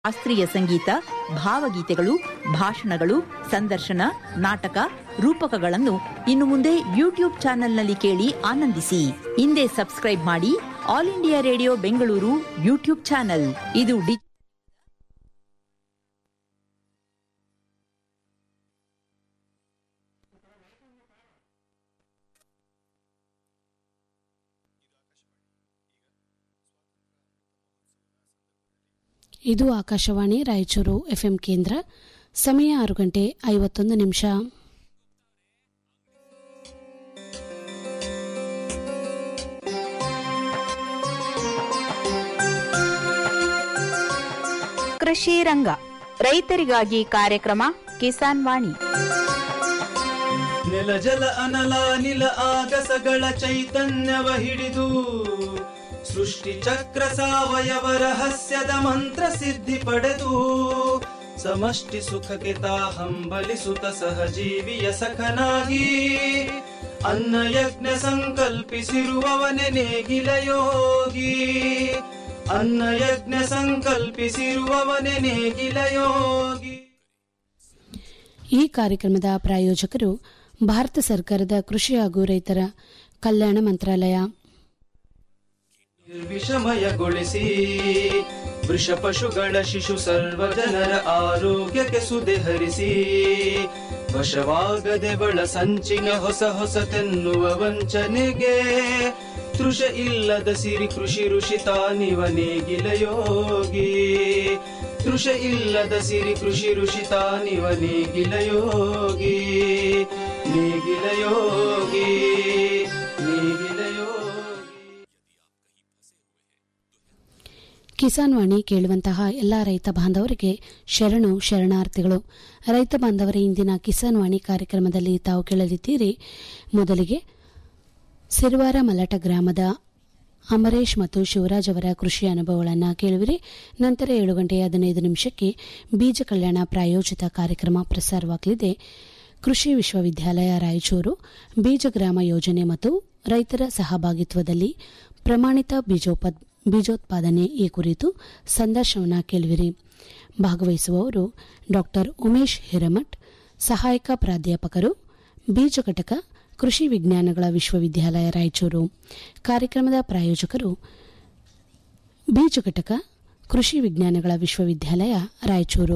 ಶಾಸ್ತ್ರೀಯ ಸಂಗೀತ ಭಾವಗೀತೆಗಳು ಭಾಷಣಗಳು ಸಂದರ್ಶನ ನಾಟಕ ರೂಪಕಗಳನ್ನು ಇನ್ನು ಮುಂದೆ ಯೂಟ್ಯೂಬ್ ಚಾನೆಲ್ನಲ್ಲಿ ಕೇಳಿ ಆನಂದಿಸಿ ಹಿಂದೆ ಸಬ್ಸ್ಕ್ರೈಬ್ ಮಾಡಿ All India Radio Bengaluru YouTube channel ಇದು ಡಿ ಇದು ಆಕಾಶವಾಣಿ ರಾಯಚೂರು ಎಫ್ಎಂ ಕೇಂದ್ರ ಸಮಯ ಆರು ಗಂಟೆ ಐವತ್ತೊಂದು ನಿಮಿಷ ಕೃಷಿ ರಂಗ ರೈತರಿಗಾಗಿ ಕಾರ್ಯಕ್ರಮ ಕಿಸಾನ್ ವಾಣಿ ನೆಲ ಜಲ ಅನಲ ನಿಲ ಆಗಸಗಳ ಚೈತನ್ಯವ ಹಿಡಿದು ಸೃಷ್ಟಿ ಚಕ್ರ ಸಾವಯವ ರಹಸ್ಯದ ಮಂತ್ರ ಸಿದ್ಧಿ ಪಡೆದು ಸಮಷ್ಟಿ ಸುಖಕ್ಕೆ ತಾ ಹಂಬಲಿಸುತ್ತ ಸಹಜೀವಿಯ ಸಖನಾಗಿ ಅನ್ನ ಯಜ್ಞ ಸಂಕಲ್ಪಿಸಿರುವವನೆ ನೇಗಿಲ ಯೋಗಿ ಅನ್ನ ಯಜ್ಞ ಸಂಕಲ್ಪಿಸಿರುವವನೆ ನೇಗಿಲ ಯೋಗಿ ಈ ಕಾರ್ಯಕ್ರಮದ ಪ್ರಾಯೋಜಕರು ಭಾರತ ಸರ್ಕಾರದ ಕೃಷಿ ಹಾಗೂ ರೈತರ ಕಲ್ಯಾಣ ಮಂತ್ರಾಲಯ ನಿರ್ವಿಷಮಯಗೊಳಿಸಿ ವೃಷ ಪಶುಗಳ ಶಿಶು ಸರ್ವ ಜನರ ಆರೋಗ್ಯಕ್ಕೆ ಸುದೆ ಹರಿಸಿ ವಶವಾಗದೆ ಬಳ ಸಂಚಿನ ಹೊಸ ಹೊಸತೆನ್ನುವ ವಂಚನೆಗೆ ತೃಷ ಇಲ್ಲದ ಸಿರಿ ಕೃಷಿ ಋಷಿ ತಾನಿವ ನೇಗಿಲ ಯೋಗಿ ತೃಷ ಇಲ್ಲದ ಸಿರಿ ಕೃಷಿ ಋಷಿ ತಾನಿವ ನೇಗಿಲ ಯೋಗಿ ನೇಗಿಲ ಯೋಗಿ ನೇಗಿಲ ಯೋಗಿ ಕಿಸಾನ್ ವಾಣಿ ಕೇಳುವಂತಹ ಎಲ್ಲ ರೈತ ಬಾಂಧವರಿಗೆ ಶರಣು ಶರಣಾರ್ಥಿಗಳು ರೈತ ಬಾಂಧವರ ಇಂದಿನ ಕಿಸಾನ್ ವಾಣಿ ಕಾರ್ಯಕ್ರಮದಲ್ಲಿ ತಾವು ಕೇಳಲಿದ್ದೀರಿ ಮೊದಲಿಗೆ ಸಿರುವಾರ ಮಲಟ ಗ್ರಾಮದ ಅಮರೇಶ್ ಮತ್ತು ಶಿವರಾಜ್ ಅವರ ಕೃಷಿ ಅನುಭವಗಳನ್ನು ಕೇಳುವಿರಿ ನಂತರ ಏಳು ಗಂಟೆ ಹದಿನೈದು ನಿಮಿಷಕ್ಕೆ ಬೀಜ ಕಲ್ಯಾಣ ಪ್ರಾಯೋಜಿತ ಕಾರ್ಯಕ್ರಮ ಪ್ರಸಾರವಾಗಲಿದೆ ಕೃಷಿ ವಿಶ್ವವಿದ್ಯಾಲಯ ರಾಯಚೂರು ಬೀಜಗ್ರಾಮ ಯೋಜನೆ ಮತ್ತು ರೈತರ ಸಹಭಾಗಿತ್ವದಲ್ಲಿ ಪ್ರಮಾಣಿತ ಬೀಜೋಪ ಬೀಜೋತ್ಪಾದನೆ ಈ ಕುರಿತು ಸಂದರ್ಶನವನ್ನು ಕೇಳುವಿರಿ ಭಾಗವಹಿಸುವವರು ಡಾಕ್ಟರ್ ಉಮೇಶ್ ಹಿರಮಠ್ ಸಹಾಯಕ ಪ್ರಾಧ್ಯಾಪಕರು ಬೀಜ ಘಟಕ ಕೃಷಿ ವಿಜ್ಞಾನಗಳ ವಿಶ್ವವಿದ್ಯಾಲಯ ರಾಯಚೂರು ಕಾರ್ಯಕ್ರಮದ ಪ್ರಾಯೋಜಕರು ಬೀಜ ಘಟಕ ಕೃಷಿ ವಿಜ್ಞಾನಗಳ ವಿಶ್ವವಿದ್ಯಾಲಯ ರಾಯಚೂರು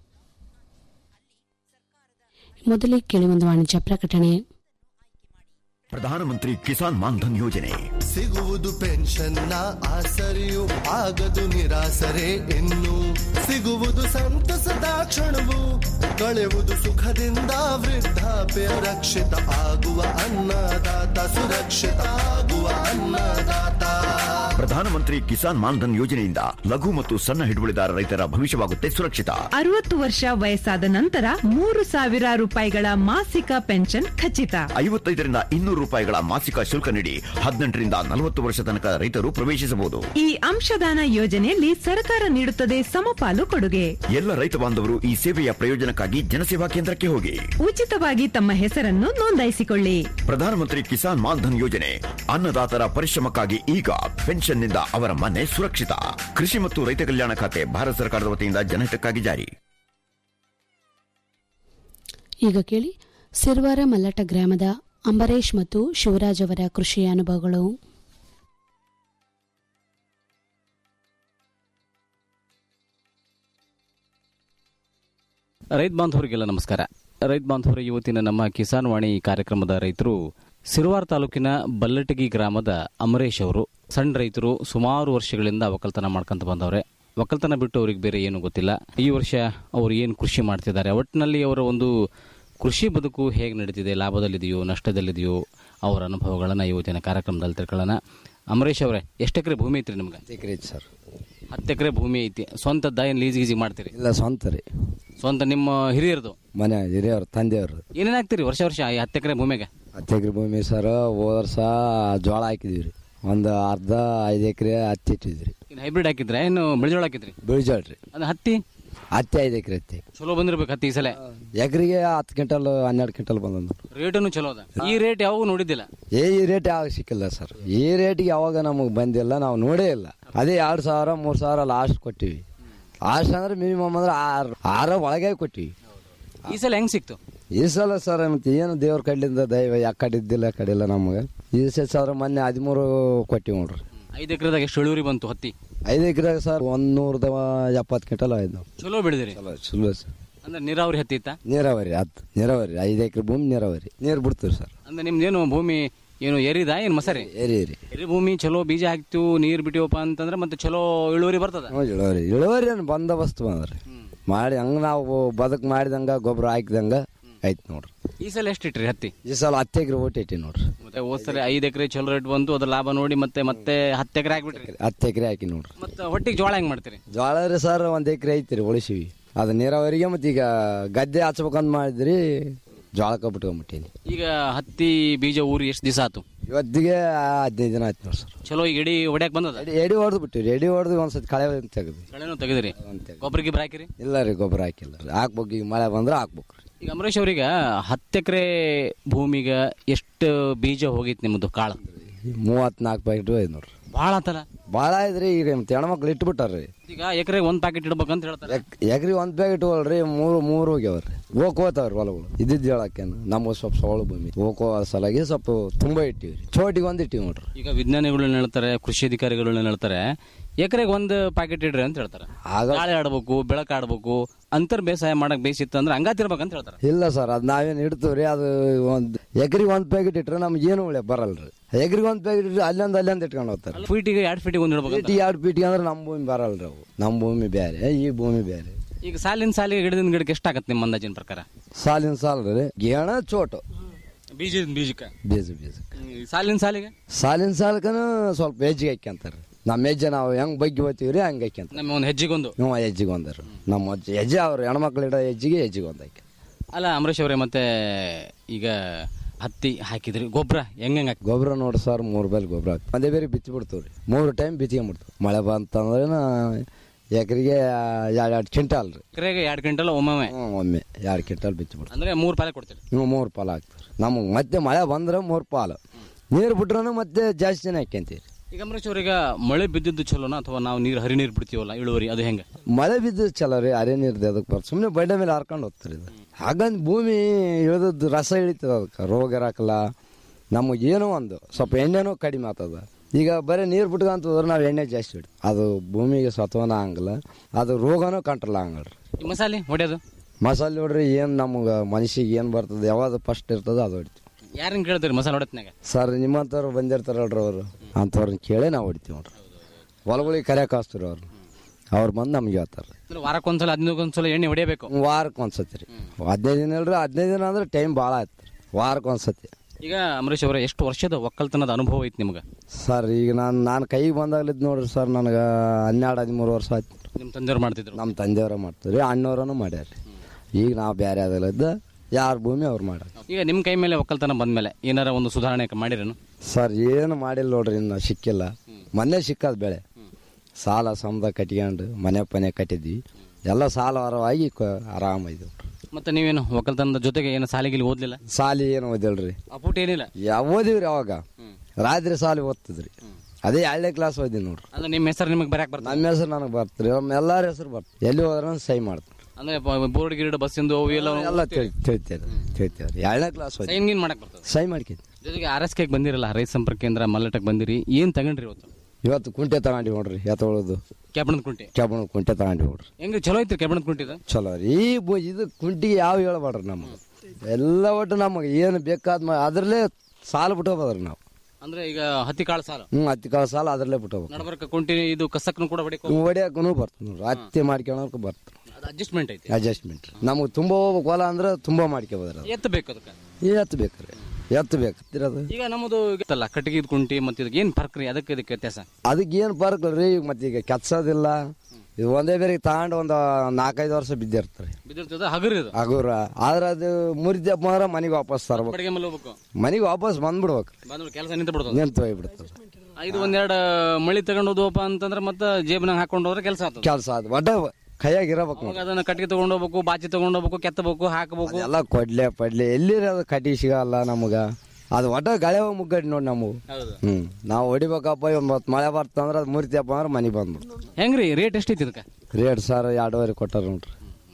ಮೊದಲಿಗೆ ಕೇಳಿ ಒಂದು ವಾಣಿಜ್ಯ ಪ್ರಕಟಣೆ ಪ್ರಧಾನಮಂತ್ರಿ ಕಿಸಾನ್ ಮಾನ್ಧನ್ ಯೋಜನೆ ಸಿಗುವುದು ಪೆನ್ಷನ್ನ ಆಸರೆಯು ಆಗದು ನಿರಾಸರೆ ಇನ್ನು ಸಿಗುವುದು ಸಂತಸದ ಕ್ಷಣವು ಕಳೆವುದು ಸುಖದಿಂದ ವೃದ್ಧಾಪ್ಯ ರಕ್ಷಿತ ಆಗುವ ಅನ್ನದಾತ ಸುರಕ್ಷಿತ ಆಗುವ ಅನ್ನದಾತ ಪ್ರಧಾನಮಂತ್ರಿ ಕಿಸಾನ್ ಮಾನ್ಧನ್ ಯೋಜನೆಯಿಂದ ಲಘು ಮತ್ತು ಸಣ್ಣ ಹಿಡುವಳಿದಾರ ರೈತರ ಭವಿಷ್ಯವಾಗುತ್ತೆ ಸುರಕ್ಷಿತ ಅರವತ್ತು ವರ್ಷ ವಯಸ್ಸಾದ ನಂತರ ಮೂರು ಸಾವಿರ ರೂಪಾಯಿಗಳ ಮಾಸಿಕ ಪೆನ್ಷನ್ ಖಚಿತ ಐವತ್ತೈದರಿಂದ ಇನ್ನೂರು ರೂಪಾಯಿಗಳ ಮಾಸಿಕ ಶುಲ್ಕ ನೀಡಿ ಹದಿನೆಂಟರಿಂದ ನಲವತ್ತು ವರ್ಷ ತನಕ ರೈತರು ಪ್ರವೇಶಿಸಬಹುದು ಈ ಅಂಶದಾನ ಯೋಜನೆಯಲ್ಲಿ ಸರ್ಕಾರ ನೀಡುತ್ತದೆ ಸಮಪಾಲು ಕೊಡುಗೆ ಎಲ್ಲ ರೈತ ಬಾಂಧವರು ಈ ಸೇವೆಯ ಪ್ರಯೋಜನಕ್ಕಾಗಿ ಜನಸೇವಾ ಕೇಂದ್ರಕ್ಕೆ ಹೋಗಿ ಉಚಿತವಾಗಿ ತಮ್ಮ ಹೆಸರನ್ನು ನೋಂದಾಯಿಸಿಕೊಳ್ಳಿ ಪ್ರಧಾನಮಂತ್ರಿ ಕಿಸಾನ್ ಮಾನ್ಧನ್ ಯೋಜನೆ ಅನ್ನದಾತರ ಪರಿಶ್ರಮಕ್ಕಾಗಿ ಈಗ ಪೆನ್ಷನ್ನಿಂದ ಅವರ ಮನೆ ಸುರಕ್ಷಿತ ಕೃಷಿ ಮತ್ತು ರೈತ ಕಲ್ಯಾಣ ಖಾತೆ ಭಾರತ ಸರ್ಕಾರದ ವತಿಯಿಂದ ಜನಹಿತಕ್ಕಾಗಿ ಜಾರಿ ಈಗ ಕೇಳಿ ಸಿರ್ವಾರ ಮಲ್ಲಟ ಗ್ರಾಮದ ಅಂಬರೇಶ್ ಮತ್ತು ಶಿವರಾಜ್ ಅವರ ಕೃಷಿ ಅನುಭವಗಳು ರೈತ ಬಾಂಧವರಿಗೆಲ್ಲ ನಮಸ್ಕಾರ ರೈತ ಬಾಂಧವರು ಇವತ್ತಿನ ನಮ್ಮ ಕಿಸಾನ್ ವಾಣಿ ಕಾರ್ಯಕ್ರಮದ ರೈತರು ಸಿರುವಾರ ತಾಲೂಕಿನ ಬಲ್ಲಟಗಿ ಗ್ರಾಮದ ಅಮರೇಶ್ ಅವರು ಸಣ್ಣ ರೈತರು ಸುಮಾರು ವರ್ಷಗಳಿಂದ ಒಕ್ಕಲ್ತನ ಮಾಡ್ಕೊಂತ ಬಂದವ್ರೆ ಒಕ್ಕಲ್ತನ ಬಿಟ್ಟು ಅವ್ರಿಗೆ ಬೇರೆ ಏನು ಗೊತ್ತಿಲ್ಲ ಈ ವರ್ಷ ಅವರು ಏನು ಕೃಷಿ ಮಾಡ್ತಿದ್ದಾರೆ ಒಟ್ಟಿನಲ್ಲಿ ಅವರ ಒಂದು ಕೃಷಿ ಬದುಕು ಹೇಗೆ ನಡೀತಿದೆ ಲಾಭದಲ್ಲಿದೆಯೋ ನಷ್ಟದಲ್ಲಿದೆಯೋ ಅವರ ಅನುಭವಗಳನ್ನು ಇವತ್ತಿನ ಕಾರ್ಯಕ್ರಮದಲ್ಲಿ ತಿಳ್ಕೊಳ್ಳೋಣ ಅಮರೇಶ್ ಅವರೇ ಎಷ್ಟು ಎಕರೆ ಭೂಮಿ ಐತ್ರಿ ನಿಮ್ಗೆ ಎಕರೆ ಐತಿ ಸರ್ ಹತ್ತು ಎಕರೆ ಭೂಮಿ ಐತಿ ಸ್ವಂತದ ಏನು ಲೀಸ್ ಗೀಸಿ ಮಾಡ್ತೀರಿ ಇಲ್ಲ ಸ್ವಂತ ರೀ ಸ್ವಂತ ನಿಮ್ಮ ಹಿರಿಯರದು ಮನೆ ಹಿರಿಯವ್ರು ತಂದೆಯವ್ರು ಏನೇನು ಹಾಕ್ತೀರಿ ವರ್ಷ ವರ್ಷ ಈ ಹತ್ತು ಎಕರೆ ಭೂಮಿಗೆ ಹತ್ತು ಎಕರೆ ಭೂಮಿ ಸರ್ ಹೋದ ವರ್ಷ ಜೋಳ ಹಾಕಿದೀವಿ ರೀ ಒಂದು ಅರ್ಧ ಐದು ಎಕರೆ ಹತ್ತಿ ಇಟ್ಟಿದ್ವಿ ರೀ ಇನ್ನು ಹೈಬ್ರಿಡ್ ಹಾಕಿದ್ರೆ ಏನು ಬಿಳಿಜೋಳ ಹಾಕಿದ್ರಿ ಬೀಳ್ಜೋಳ ರೀ ಅದು ಹತ್ತಿ ಹತ್ತಿ ಐದು ಎಕರೆ ಹತ್ತಿ ಚಲೋ ಬಂದಿರ್ಬೇಕು ಹತ್ತಿ ಈ ಸಲ ಎಕರೆಗೆ ಹತ್ತು ಕ್ವಿಂಟಲ್ ಹನ್ನೆರಡು ಕ್ವಿಂಟಲ್ ಬಂದಂದು ರೇಟನು ಚಲೋ ಅದ ಈ ರೇಟ್ ಯಾವಾಗ ನೋಡಿದ್ದಿಲ್ಲ ಏ ಈ ರೇಟ್ ಯಾವಾಗ ಸಿಕ್ಕಿಲ್ಲ ಸರ್ ಈ ರೇಟಿಗೆ ಯಾವಾಗ ನಮಗೆ ಬಂದಿಲ್ಲ ನಾವು ನೋಡೇ ಇಲ್ಲ ಅದೇ ಎರಡು ಸಾವಿರ ಮೂರು ಸಾವಿರ ಲಾಸ್ಟ್ ಕೊಟ್ಟಿವಿ ಅಷ್ಟು ಅಂದ್ರೆ ಮಿನಿಮಮ್ ಅಂದ್ರೆ ಆರು ಆರ ಒಳಗೆ ಕೊಟ್ಟಿವಿ ಈ ಸಲ ಹೆಂಗ್ ಸಿಕ್ತು ಈ ಸಲ ಸರ್ ಮತ್ತೆ ಏನು ದೇವ್ರ ಕಡ್ಲಿಂದ ದೈವ ಯಾಕೆ ಕಡಿದ್ದಿಲ್ಲ ಕಡಿಲ್ಲ ನಮಗೆ ಈ ಸಲ ಸರ್ ಮೊನ್ನೆ ಹದಿಮೂರು ಕೊಟ್ಟಿವಿ ನೋಡ್ರಿ ಐದು ಎಕರೆದಾಗ ಎಷ್ಟು ಇಳುವರಿ ಬಂತು ಹತ್ತಿ ಐದು ಎಕರೆ ಸರ್ ಒಂದು ನೂರದ ಎಪ್ಪತ್ತು ಕ್ವಿಂಟಲ್ ಆಯ್ತು ನಾವು ಚಲೋ ಬೆಳೆದಿರಿ ಚಲೋ ಚಲೋ ಸರ್ ಅಂದ್ರೆ ನೀರಾವರಿ ಹತ್ತಿ ಇತ್ತ ನೀರಾವರಿ ಅದು ನೀರಾವರಿ ಐದು ಎಕರೆ ಭೂಮಿ ನೀರಾವರಿ ನೀರು ಬಿಡ್ತೀವಿ ಸರ್ ಅಂದ್ರೆ ನಿಮ್ದೇನು ಭೂಮಿ ಏನು ಏರಿದ ಏನು ಮಸರಿ ಏರಿ ಏರಿ ಎರಿ ಭೂಮಿ ಚಲೋ ಬೀಜ ಹಾಕ್ತಿವು ನೀರ್ ಬಿಟ್ಟಿವಪ್ಪ ಅಂತಂದ್ರೆ ಮತ್ತೆ ಚಲೋ ಇಳುವರಿ ಬರ್ತದ ಹ್ಞೂ ಇಳುವರಿ ಇಳುವರಿ ಏನು ಬಂದೋಬಸ್ತ್ ಬಂದ್ರಿ ಮಾಡಿ ಹಂಗೆ ನಾವು ಬದುಕು ಮಾಡಿದಂಗ ಗೊಬ್ಬರ ಹಾಕಿದಂಗ ಐತ್ ನೋಡ್ರಿ ಈ ಸಲ ಎಷ್ಟು ಇಟ್ರಿ ಹತ್ತಿ ಈ ಸಲ ಹತ್ತು ಎಕರೆ ಓಟ್ ಇಟ್ಟಿ ನೋಡ್ರಿ ಮತ್ತೆ ಹೋದ್ ಸಲ ಐದು ಎಕರೆ ಚಲೋ ರೇಟ್ ಬಂತು ಅದ್ರ ಲಾಭ ನೋಡಿ ಮತ್ತೆ ಮತ್ತೆ ಹತ್ತು ಎಕರೆ ಹಾಕ್ಬಿಟ್ರಿ ಹತ್ತು ಎಕರೆ ಹಾಕಿ ನೋಡ್ರಿ ಮತ್ತೆ ಹೊಟ್ಟಿಗೆ ಜೋಳ ಹೆಂಗ್ ಮಾಡ್ತೀರಿ ಜೋಳ ರೀ ಸರ್ ಒಂದು ಎಕರೆ ಐತಿ ರೀ ಉಳಿಸಿವಿ ಅದು ನೀರಾವರಿಗೆ ಮತ್ತೆ ಈಗ ಗದ್ದೆ ಹಚ್ಬೇಕಂತ ಮಾಡಿದ್ರಿ ಜೋಳಕ್ಕೆ ಬಿಟ್ಕೊಂಬಿಟ್ಟೀನಿ ಈಗ ಹತ್ತಿ ಬೀಜ ಊರಿ ಎಷ್ಟು ದಿವಸ ಆತು ಇವತ್ತಿಗೆ ಹದಿನೈದು ದಿನ ಆಯ್ತು ನೋಡಿ ಸರ್ ಚಲೋ ಈಗ ಎಡಿ ಹೊಡ್ಯಾಕ್ ಬಂದದ ಎಡಿ ಎಡಿ ಹೊಡೆದು ಬಿಟ್ಟಿವಿ ಎಡಿ ಹೊಡೆದು ಒಂದ್ಸತಿ ಕಳೆ ತೆಗೆದು ಕಳೆನೂ ತೆಗೆದ್ರಿ ಗೊಬ್ಬರ ಗಿಬ್ಬರ ಹಾಕಿರಿ ಇಲ್ಲ ರೀ ಗೊಬ್ಬರ ಹಾಕಿಲ್ಲ ರೀ ಹಾಕ್ಬೇಕು ಈಗ ಮಳೆ ಬಂದ್ರೆ ಹಾಕ್ಬೇಕು ರೀ ಈಗ ಅಮರೇಶ್ ಅವ್ರೀಗ ಹತ್ತು ಎಕರೆ ಭೂಮಿಗೆ ಎಷ್ಟು ಬೀಜ ಹೋಗಿತ್ತು ನಿಮ್ಮದು ಕಾಳು ಮೂವತ್ನಾಲ್ಕು ಪ್ಯಾಕೆಟ್ ಐದು ನೋಡ್ರಿ ಭಾಳ ಆತಲ್ಲ ಭಾಳ ಐತ್ರಿ ಈಗ ಮತ್ತೆ ಹೆಣ್ಮಕ್ಳು ಇಟ್ಬಿಟ್ಟಾರ್ರಿ ಈಗ ಎಕರೆ ಒಂದ್ ಪ್ಯಾಕೆಟ್ ಇಡ್ಬೇಕಂತ ಹೇಳ್ತಾರೆ ಎಗ್ರಿ ಒಂದ್ ಪ್ಯಾಕೆಟ್ ಹೋಲ್ರಿ ಮೂರು ಮೂರು ಹೋಗ್ಯಾವ್ರಿ ಹೋಗ್ ಹೋತಾವ್ರಿ ಹೊಲಗಳು ಇದ್ದಿದ್ದು ಹೇಳಕ್ಕೇನು ನಮ್ಮ ಸ್ವಲ್ಪ ಸವಳು ಭೂಮಿ ಹೋಗೋ ಸಲಾಗಿ ಸ್ವಲ್ಪ ತುಂಬಾ ಇಟ್ಟಿವ್ರಿ ಚೋಟಿಗೆ ಒಂದ್ ಇಟ್ಟಿವಿ ನೋಡ್ರಿ ಈಗ ವಿಜ್ಞಾನಿಗಳು ಏನ್ ಹೇಳ್ತಾರೆ ಕೃಷಿ ಅಧಿಕಾರಿಗಳು ಏನ್ ಹೇಳ್ತಾರೆ ಎಕರೆಗೆ ಒಂದು ಪ್ಯಾಕೆಟ್ ಇಡ್ರಿ ಅಂತ ಹೇಳ್ತಾರೆ ಆಗ ಗಾಳಿ ಆಡ್ಬೇಕು ಬೆಳಕು ಆಡ್ಬೇಕು ಅಂತರ್ ಬೇಸಾಯ ಮಾಡಕ್ ಬೇಸಿತ್ತು ಅಂದ್ರೆ ಹಂಗಾತಿರ್ಬೇಕಂತ ಹೇಳ್ತಾರೆ ಇಲ್ಲ ಸರ್ ಅದ್ ನಾವೇನ್ ಇಡ್ತೀವ್ರಿ ಅದು ಒಂದ್ ಎಗ್ರಿಗೆ ಒಂದ್ ಪ್ಯಾಕೆಟ್ ಇಟ್ರೆ ನಮ್ಗೆ ಏನು ಉಳೆ ಬರಲ್ರಿ ಎಗ್ರಿಗೆ ಒಂದ್ ಪ್ಯಾಕೆಟ್ ಇಟ್ರೆ ಅಲ್ಲೊಂದ್ ಅಲ್ಲೊಂದ್ ಇಟ್ಕೊಂಡು ಹೋಗ್ತಾರೆ ಫೀಟಿಗೆ ಎರಡು ಫೀಟಿಗೆ ಒಂದು ಇಡ್ಬೇಕು ಪೀಟಿ ಎರಡು ಪೀಟಿಗೆ ಅಂದ್ರೆ ನಮ್ಮ ಭೂಮಿ ಬರಲ್ರಿ ಅವು ನಮ್ಮ ಭೂಮಿ ಬೇರೆ ಈ ಭೂಮಿ ಬೇರೆ ಈಗ ಸಾಲಿನ ಸಾಲಿಗೆ ಗಿಡದಿಂದ ಗಿಡಕ್ಕೆ ಎಷ್ಟಾಗತ್ತೆ ನಿಮ್ಮ ಅಂದಾಜಿನ ಪ್ರಕಾರ ಸಾಲಿನ ಸಾಲ ರೀ ಗೇಣ ಚೋಟು ಬೀಜದ ಬೀಜಕ್ಕೆ ಬೀಜ ಬೀಜ ಸಾಲಿನ ಸಾಲಿಗೆ ಸಾಲಿನ ಸಾಲಕನು ಸ್ವಲ್ಪ ಹೆಜ್ಜಿಗೆ ಹಾಕ್ಯಂತಾರ ನಮ್ಮ ಹೆಜ್ಜೆ ನಾವು ಹೆಂಗ್ ಬಗ್ಗೆ ಹೋಗ್ತೀವ್ರಿ ಹಂಗೆ ಹಾಕ್ಯಂತ ನಮ್ಮ ಒಂದು ಹೆಜ್ಜೆಗೊಂದು ನೀವು ಹೆಜ್ಜಿಗೆ ಒಂದರು ನಮ್ಮ ಅಜ್ಜಿ ಹೆಜ್ಜೆ ಅವ್ರು ಹೆಣ್ಮಕ್ಳು ಇಡೋ ಹೆಜ್ಜಿಗೆ ಹೆಜ್ಜಿಗೆ ಒಂದು ಹಾಕಿ ಅಲ್ಲ ಅಮರೇಶ್ ಅವರೇ ಮತ್ತೆ ಈಗ ಹತ್ತಿ ಹಾಕಿದ್ರಿ ಗೊಬ್ಬರ ಹೆಂಗ್ ಹೆಂಗ್ ಹಾಕಿ ಗೊಬ್ಬರ ನೋಡಿ ಸರ್ ಮೂರು ಬೇಲೆ ಗೊಬ್ಬರ ಹಾಕಿ ಒಂದೇ ಬೇರೆ ಬಿತ್ತಿ ಬಿಡ್ತೀವ್ರಿ ಮೂರು ಟೈಮ್ ಬಿತ್ಕೊಂಡ್ಬಿಡ್ತೀವಿ ಮಳೆ ಬಂತಂದ್ರೆ ಎಕರೆಗೆ ಎರಡು ಎರಡು ಕ್ವಿಂಟಾಲ್ ರೀ ಎಕರೆಗೆ ಎರಡು ಕ್ವಿಂಟಲ್ ಒಮ್ಮೊಮ್ಮೆ ಹ್ಞೂ ಒಮ್ಮೆ ಎರಡು ಕ್ವಿಂಟಾಲ್ ಬಿತ್ತಿ ಬಿಡ್ತೀವಿ ಅಂದ್ರೆ ಮೂರು ಪಾಲೆ ಕೊಡ್ತೀರಿ ನೀವು ಮೂರು ಪಾಲು ಹಾಕ್ತೀವಿ ನಮಗೆ ಮತ್ತೆ ಮಳೆ ಬಂದ್ರೆ ಮೂರು ಪಾಲು ನೀರು ಬಿಟ್ರೂ ಮತ್ತೆ ಜಾಸ್ತಿನೇ ಹಾಕ್ಯಂತೀವಿ ಈಗ ಅಮರೇಶ್ ಅವ್ರೀಗ ಮಳೆ ಬಿದ್ದಿದ್ದು ಚಲೋನಾ ಅಥವಾ ನಾವು ನೀರು ಹರಿ ನೀರು ಬಿಡ್ತೀವಲ್ಲ ಇಳುವರಿ ಅದು ಹೆಂಗೆ ಮಳೆ ಬಿದ್ದು ಚಲೋ ರೀ ಅರೆ ನೀರ್ದು ಅದಕ್ಕೆ ಬರ್ತ ಸುಮ್ಮನೆ ಬಂಡೆ ಮೇಲೆ ಹರ್ಕೊಂಡು ಹೋಗ್ತಾರೆ ಇದು ಹಾಗಂದ್ ಭೂಮಿ ಇಳಿದದ್ದು ರಸ ಇಳಿತದ ಅದಕ್ಕೆ ರೋಗ ಇರಾಕಲ್ಲ ನಮಗೆ ಏನೋ ಒಂದು ಸ್ವಲ್ಪ ಎಣ್ಣೆನೂ ಕಡಿಮೆ ಆಗ್ತದ ಈಗ ಬರೀ ನೀರು ಬಿಟ್ಕೊಂತ ಹೋದ್ರೆ ನಾವು ಎಣ್ಣೆ ಜಾಸ್ತಿ ಬಿಡ್ತೀವಿ ಅದು ಭೂಮಿಗೆ ಸತ್ವನ ಆಗಲ್ಲ ಅದು ರೋಗನೂ ಕಂಟ್ರೋಲ್ ಆಗಲ್ಲ ರೀ ಈ ಮಸಾಲೆ ಹೊಡೆಯೋದು ಮಸಾಲೆ ನೋಡ್ರಿ ಏನು ನಮ್ಗೆ ಮನುಷ್ಯಗೆ ಏನು ಬರ್ತದೆ ಯಾವಾಗ ಫಸ್ಟ್ ಇರ್ತದೆ ಅದು ಹೊಡಿತೀವಿ ಯಾರನ್ನ ಕೇಳ್ತೀರಿ ಮಸಾಲೆ ಹೊಡೆತ್ನಾಗ ಸರ್ ನಿಮ್ಮಂಥವ್ರು ಬಂದಿರ್ತಾರಲ್ರಿ ಅವರು ಅಂಥವ್ರನ್ನ ಕೇಳೇ ನಾವು ಹೊಡಿತೀವಿ ನೋಡ್ರಿ ಹೊಲಗಳಿಗೆ ಕರೆಯಕ್ಕೆ ಹಾಸ್ತೀರಿ ಅವ್ರು ಅವ್ರು ಬಂದು ನಮ್ಗೆ ಹೇಳ್ತಾರೆ ಅಂದ್ರೆ ವಾರಕ್ಕೊಂದ್ಸಲ ಹದಿನೈದಕ್ಕೊಂದ್ಸಲ ಎಣ್ಣೆ ಹೊಡಿಬೇಕು ವಾರಕ್ಕೆ ಒಂದ್ಸತಿ ರೀ ಹದಿನೈದು ದಿನ ಇಲ್ರಿ ಹದಿನೈದು ದಿನ ಅಂದ್ರೆ ಟೈಮ್ ಭಾಳ ಆಯ್ತು ರೀ ವಾರಕ್ಕೆ ಒಂದ್ಸತಿ ಈಗ ಅಮರೇಶ್ ಅವರೇ ಎಷ್ಟು ವರ್ಷದ ಒಕ್ಕಲ್ತನದ ಅನುಭವ ಐತಿ ನಿಮ್ಗೆ ಸರ್ ಈಗ ನಾನು ನಾನು ಕೈಗೆ ಬಂದಾಗ್ಲಿದ್ದು ನೋಡ್ರಿ ಸರ್ ನನಗೆ ಹನ್ನೆರಡು ಹದಿಮೂರು ವರ್ಷ ಆಯ್ತು ನಿಮ್ಮ ತಂದೆಯವ್ರು ಮಾಡ್ತಿದ್ರು ನಮ್ಮ ತಂದೆಯವರ ಮಾಡ್ತಾರೆ ಅಣ್ಣವ್ರನ್ನು ಮಾಡ್ಯಾರ ಈಗ ನಾವು ಬೇರೆ ಆದಲ್ಲಿದ್ದ ಯಾರ ಭೂಮಿ ಅವ್ರು ಮಾಡ್ಯಾರ ಈಗ ನಿಮ್ಮ ಕೈ ಮೇಲೆ ಒಕ್ಕಲ್ತನ ಬಂದ್ಮೇಲೆ ಏನಾರ ಒಂದು ಸುಧಾರಣೆ ಮಾಡಿರೇನು ಸರ್ ಏನು ಮಾಡಿಲ್ಲ ನೋಡ್ರಿ ಇನ್ನು ಸಿಕ್ಕಿಲ್ಲ ಮೊನ್ನೆ ಸಿಕ್ಕದ ಬೆಳೆ ಸಾಲ ಸಮದ ಕಟ್ಕೊಂಡು ಮನೆ ಪನೆ ಕಟ್ಟಿದ್ವಿ ಎಲ್ಲ ಸಾಲ ಹೊರವಾಗಿ ಆರಾಮಿದ್ವಿ ಮತ್ತೆ ನೀವೇನು ಒಕ್ಕಲ್ತನದ ಜೊತೆಗೆ ಏನು ಸಾಲಿಗಿಲಿ ಓದ್ಲಿಲ್ಲ ಸಾಲಿ ಏನು ಓದಿಲ್ರಿ ಅಪೂಟ ಏನಿಲ್ಲ ಯಾವ ಓದಿವ್ರಿ ಅವಾಗ ರಾತ್ರಿ ಸಾಲಿ ಓದ್ತಿದ್ರಿ ಅದೇ ಎರಡನೇ ಕ್ಲಾಸ್ ಓದಿ ನೋಡ್ರಿ ಅಂದ್ರೆ ನಿಮ್ಮ ಹೆಸರು ನಿಮಗೆ ಬರಕ್ ಬರ್ತದೆ ನಮ್ಮ ಹೆಸರು ನನಗೆ ಬರ್ತೀರಿ ನಮ್ಮ ಎಲ್ಲಾರ ಹೆಸರು ಬರ್ತೀರಿ ಎಲ್ಲಿ ಹೋದ್ರ ಸೈ ಮಾಡ್ತೀನಿ ಅಂದ್ರೆ ಬೋರ್ಡ್ ಗಿರ್ಡ್ ಬಸ್ಸಿಂದು ಅವು ಎಲ್ಲ ಎಲ್ಲ ತಿಳ್- ತಿಳ್ತೇವೆ ತಿಳ್ತೇವ್ರಿ ಎರಡನೇ ಕ್ಲಾಸ್ ಓದಿ ಸೈನ್ ಗಿನ್ ಮಾಡಕ್ ಬರ್ತದೆ ಸೈ ಮಾಡ್ತೀನಿ ಜೊತೆಗೆ ಆರ್ ಎಸ್ ಕೆಗೆ ಬಂದಿರಲ್ಲ ರೈತ ಸಂಪರ್ಕ ಕೇಂದ್ರ ಮಲ್ಲಟಕ್ಕೆ ಬಂದಿರಿ ಏನ್ ತಗೊಂಡ್ರಿ ಇವತ್ತು ಇವತ್ತು ಕುಂಟೆ ತಗೊಂಡಿ ನೋಡ್ರಿ ಎತ್ತೊಳದು ಕ್ಯಾಬಣದ ಕುಂಟೆ ಕೆಬ್ಬಣ ಕುಂಟೆ ತಗೊಂಡಿ ನೋಡ್ರಿ ಹೆಂಗ್ ಚಲೋ ಐತ್ರಿ ಕ್ಯಾಬಣದ ಕುಂಟಿದ ಚಲೋ ರೀ ಈ ಬು- ಇದು ಕುಂಟಿಗೆ ಯಾವ ಹೇಳ್ಬೇಡ್ರಿ ನಮಗೆ ಎಲ್ಲ ಒಟ್ಟು ನಮಗೆ ಏನು ಬೇಕಾದ ಮ- ಅದ್ರಲ್ಲೇ ಸಾಲ ಬಿಟ್ಟು ಹೋಗೋದ್ರಿ ನಾವು ಅಂದ್ರೆ ಈಗ ಹತ್ತಿ ಕಾಳು ಸಾಲ ಹ್ಞೂ ಹತ್ತಿ ಕಾಳು ಸಾಲ ಅದ್ರಲ್ಲೇ ಬಿಟ್ಟು ಹೋಗ್ಬೇಕು ನಡಬರ್ಕ ಕುಂಟಿ ಇದು ಕಸಕ್ನು ಕೂಡ ಹೊಡಿಕೊ ಹೊಡಿಯಕ್ಕೂ ಬರ್ತದೆ ನೋಡ್ರಿ ಹತ್ತಿ ಮಾಡ್ಕೊಳಕ್ಕೆ ಬರ್ತದೆ ಅದು ಅಡ್ಜಸ್ಟ್ಮೆಂಟ್ ಐತಿ ಅಡ್ಜಸ್ಟ್ಮೆಂಟ್ ನಮಗೆ ತುಂಬ ಹೋಗ್ಬೇಕು ಹೊಲ ಅಂದ್ರೆ ತುಂಬ ಮಾಡ್ಕೊಬೋದ್ರಿ ಅದು ಎತ್ತ ಬೇಕು ಅದಕ್ಕೆ ಎತ್ತು ಬೇಕ್ರಿ ಎತ್ತು ಬೇಕು ಅದು ಈಗ ನಮ್ಮದು ಇತ್ತಲ್ಲ ಕಟ್ಟಿಗೆ ಕುಂಟಿ ಮತ್ತೆ ಇದಕ್ಕೆ ಏನ್ ಫರ್ಕ್ ರೀ ಅದಕ್ಕೆ ಇದಕ್ಕೆ ವ್ಯತ್ಯಾಸ ಅದಕ್ಕೆ ಏನು ಬರ್ಕಲ್ರಿ ಈಗ ಮತ್ತೆ ಈಗ ಕೆತ್ಸೋದಿಲ್ಲ ಇದು ಒಂದೇ ಬೇರೆ ತಗೊಂಡು ಒಂದು ನಾಲ್ಕೈದು ವರ್ಷ ಬಿದ್ದಿರ್ತಾರೆ ಬಿದ್ದಿರ್ತದ ಹಗರ್ ಇದು ಹಗುರ ಆದ್ರೆ ಅದು ಮುರಿದಪ್ಪ ಅಂದ್ರೆ ಮನೆಗೆ ವಾಪಸ್ ತರ್ಬೇಕು ಬಡಿಗೆ ಮೇಲೆ ಹೋಗ್ಬೇಕು ಮನೆಗೆ ವಾಪಸ್ ಬಂದ್ಬಿಡ್ಬೇಕು ಬಂದ್ರೆ ಕೆಲಸ ನಿಂತು ಬಿಡ್ತದ ನಿಂತು ಹೋಗ್ಬಿಡ್ತದೆ ಇದು ಒಂದೆರಡು ಮಳಿ ತಗೊಂಡು ಹೋದ್ವಪ್ಪ ಅಂತಂದ್ರೆ ಮತ್ತೆ ಜೇಬ್ನಾಗ ಹಾಕೊಂಡು ಹೋದ್ರೆ ಕೆಲಸ ಆಗ್ತದೆ ಕೆಲಸ ಅದು ಒಡ್ಡ ಕೈಯಾಗ ಇರಬೇಕು ಅವಾಗ ಅದನ್ನ ಕಟ್ಟಿಗೆ ತಗೊಂಡು ಹೋಗ್ಬೇಕು ಬಾಚಿ ತಗೊಂಡು ಹೋಗ್ಬೇಕು ಕೆತ್ತಬೇಕು ಹಾಕಬೇಕು ಎಲ್ಲ ಕೊಡ್ಲೆ ಪಡ್ಲೆ ಎಲ್ಲಿರ ಅದು ಕಟಿ ಸಿಗಲ್ಲ ನಮಗ ಅದು ಒಟ್ಟ ಗಳೆ ಹೋಗಿ ಮುಗ್ಗಡಿ ನೋಡಿ ನಮ್ಮವು ಹ್ಮ್ ನಾವು ಹೊಡಿಬೇಕಪ್ಪ ಇವತ್ತು ಮಳೆ ಬರ್ತಂದ್ರೆ ಅದು ಮುರಿತಪ್ಪ ಅಂದ್ರೆ ಮನೆ ಬಂದ್ಬಿಡ್ತು ಹೆಂಗ್ರಿ ರೇಟ್ ಎಷ್ಟೈತಿ ಇದಕ್ಕೆ ರೇಟ್ ಸರ್ ಎರಡೂವರೆ ಕೊಟ್ಟಾರ ನೋಡ್ರಿ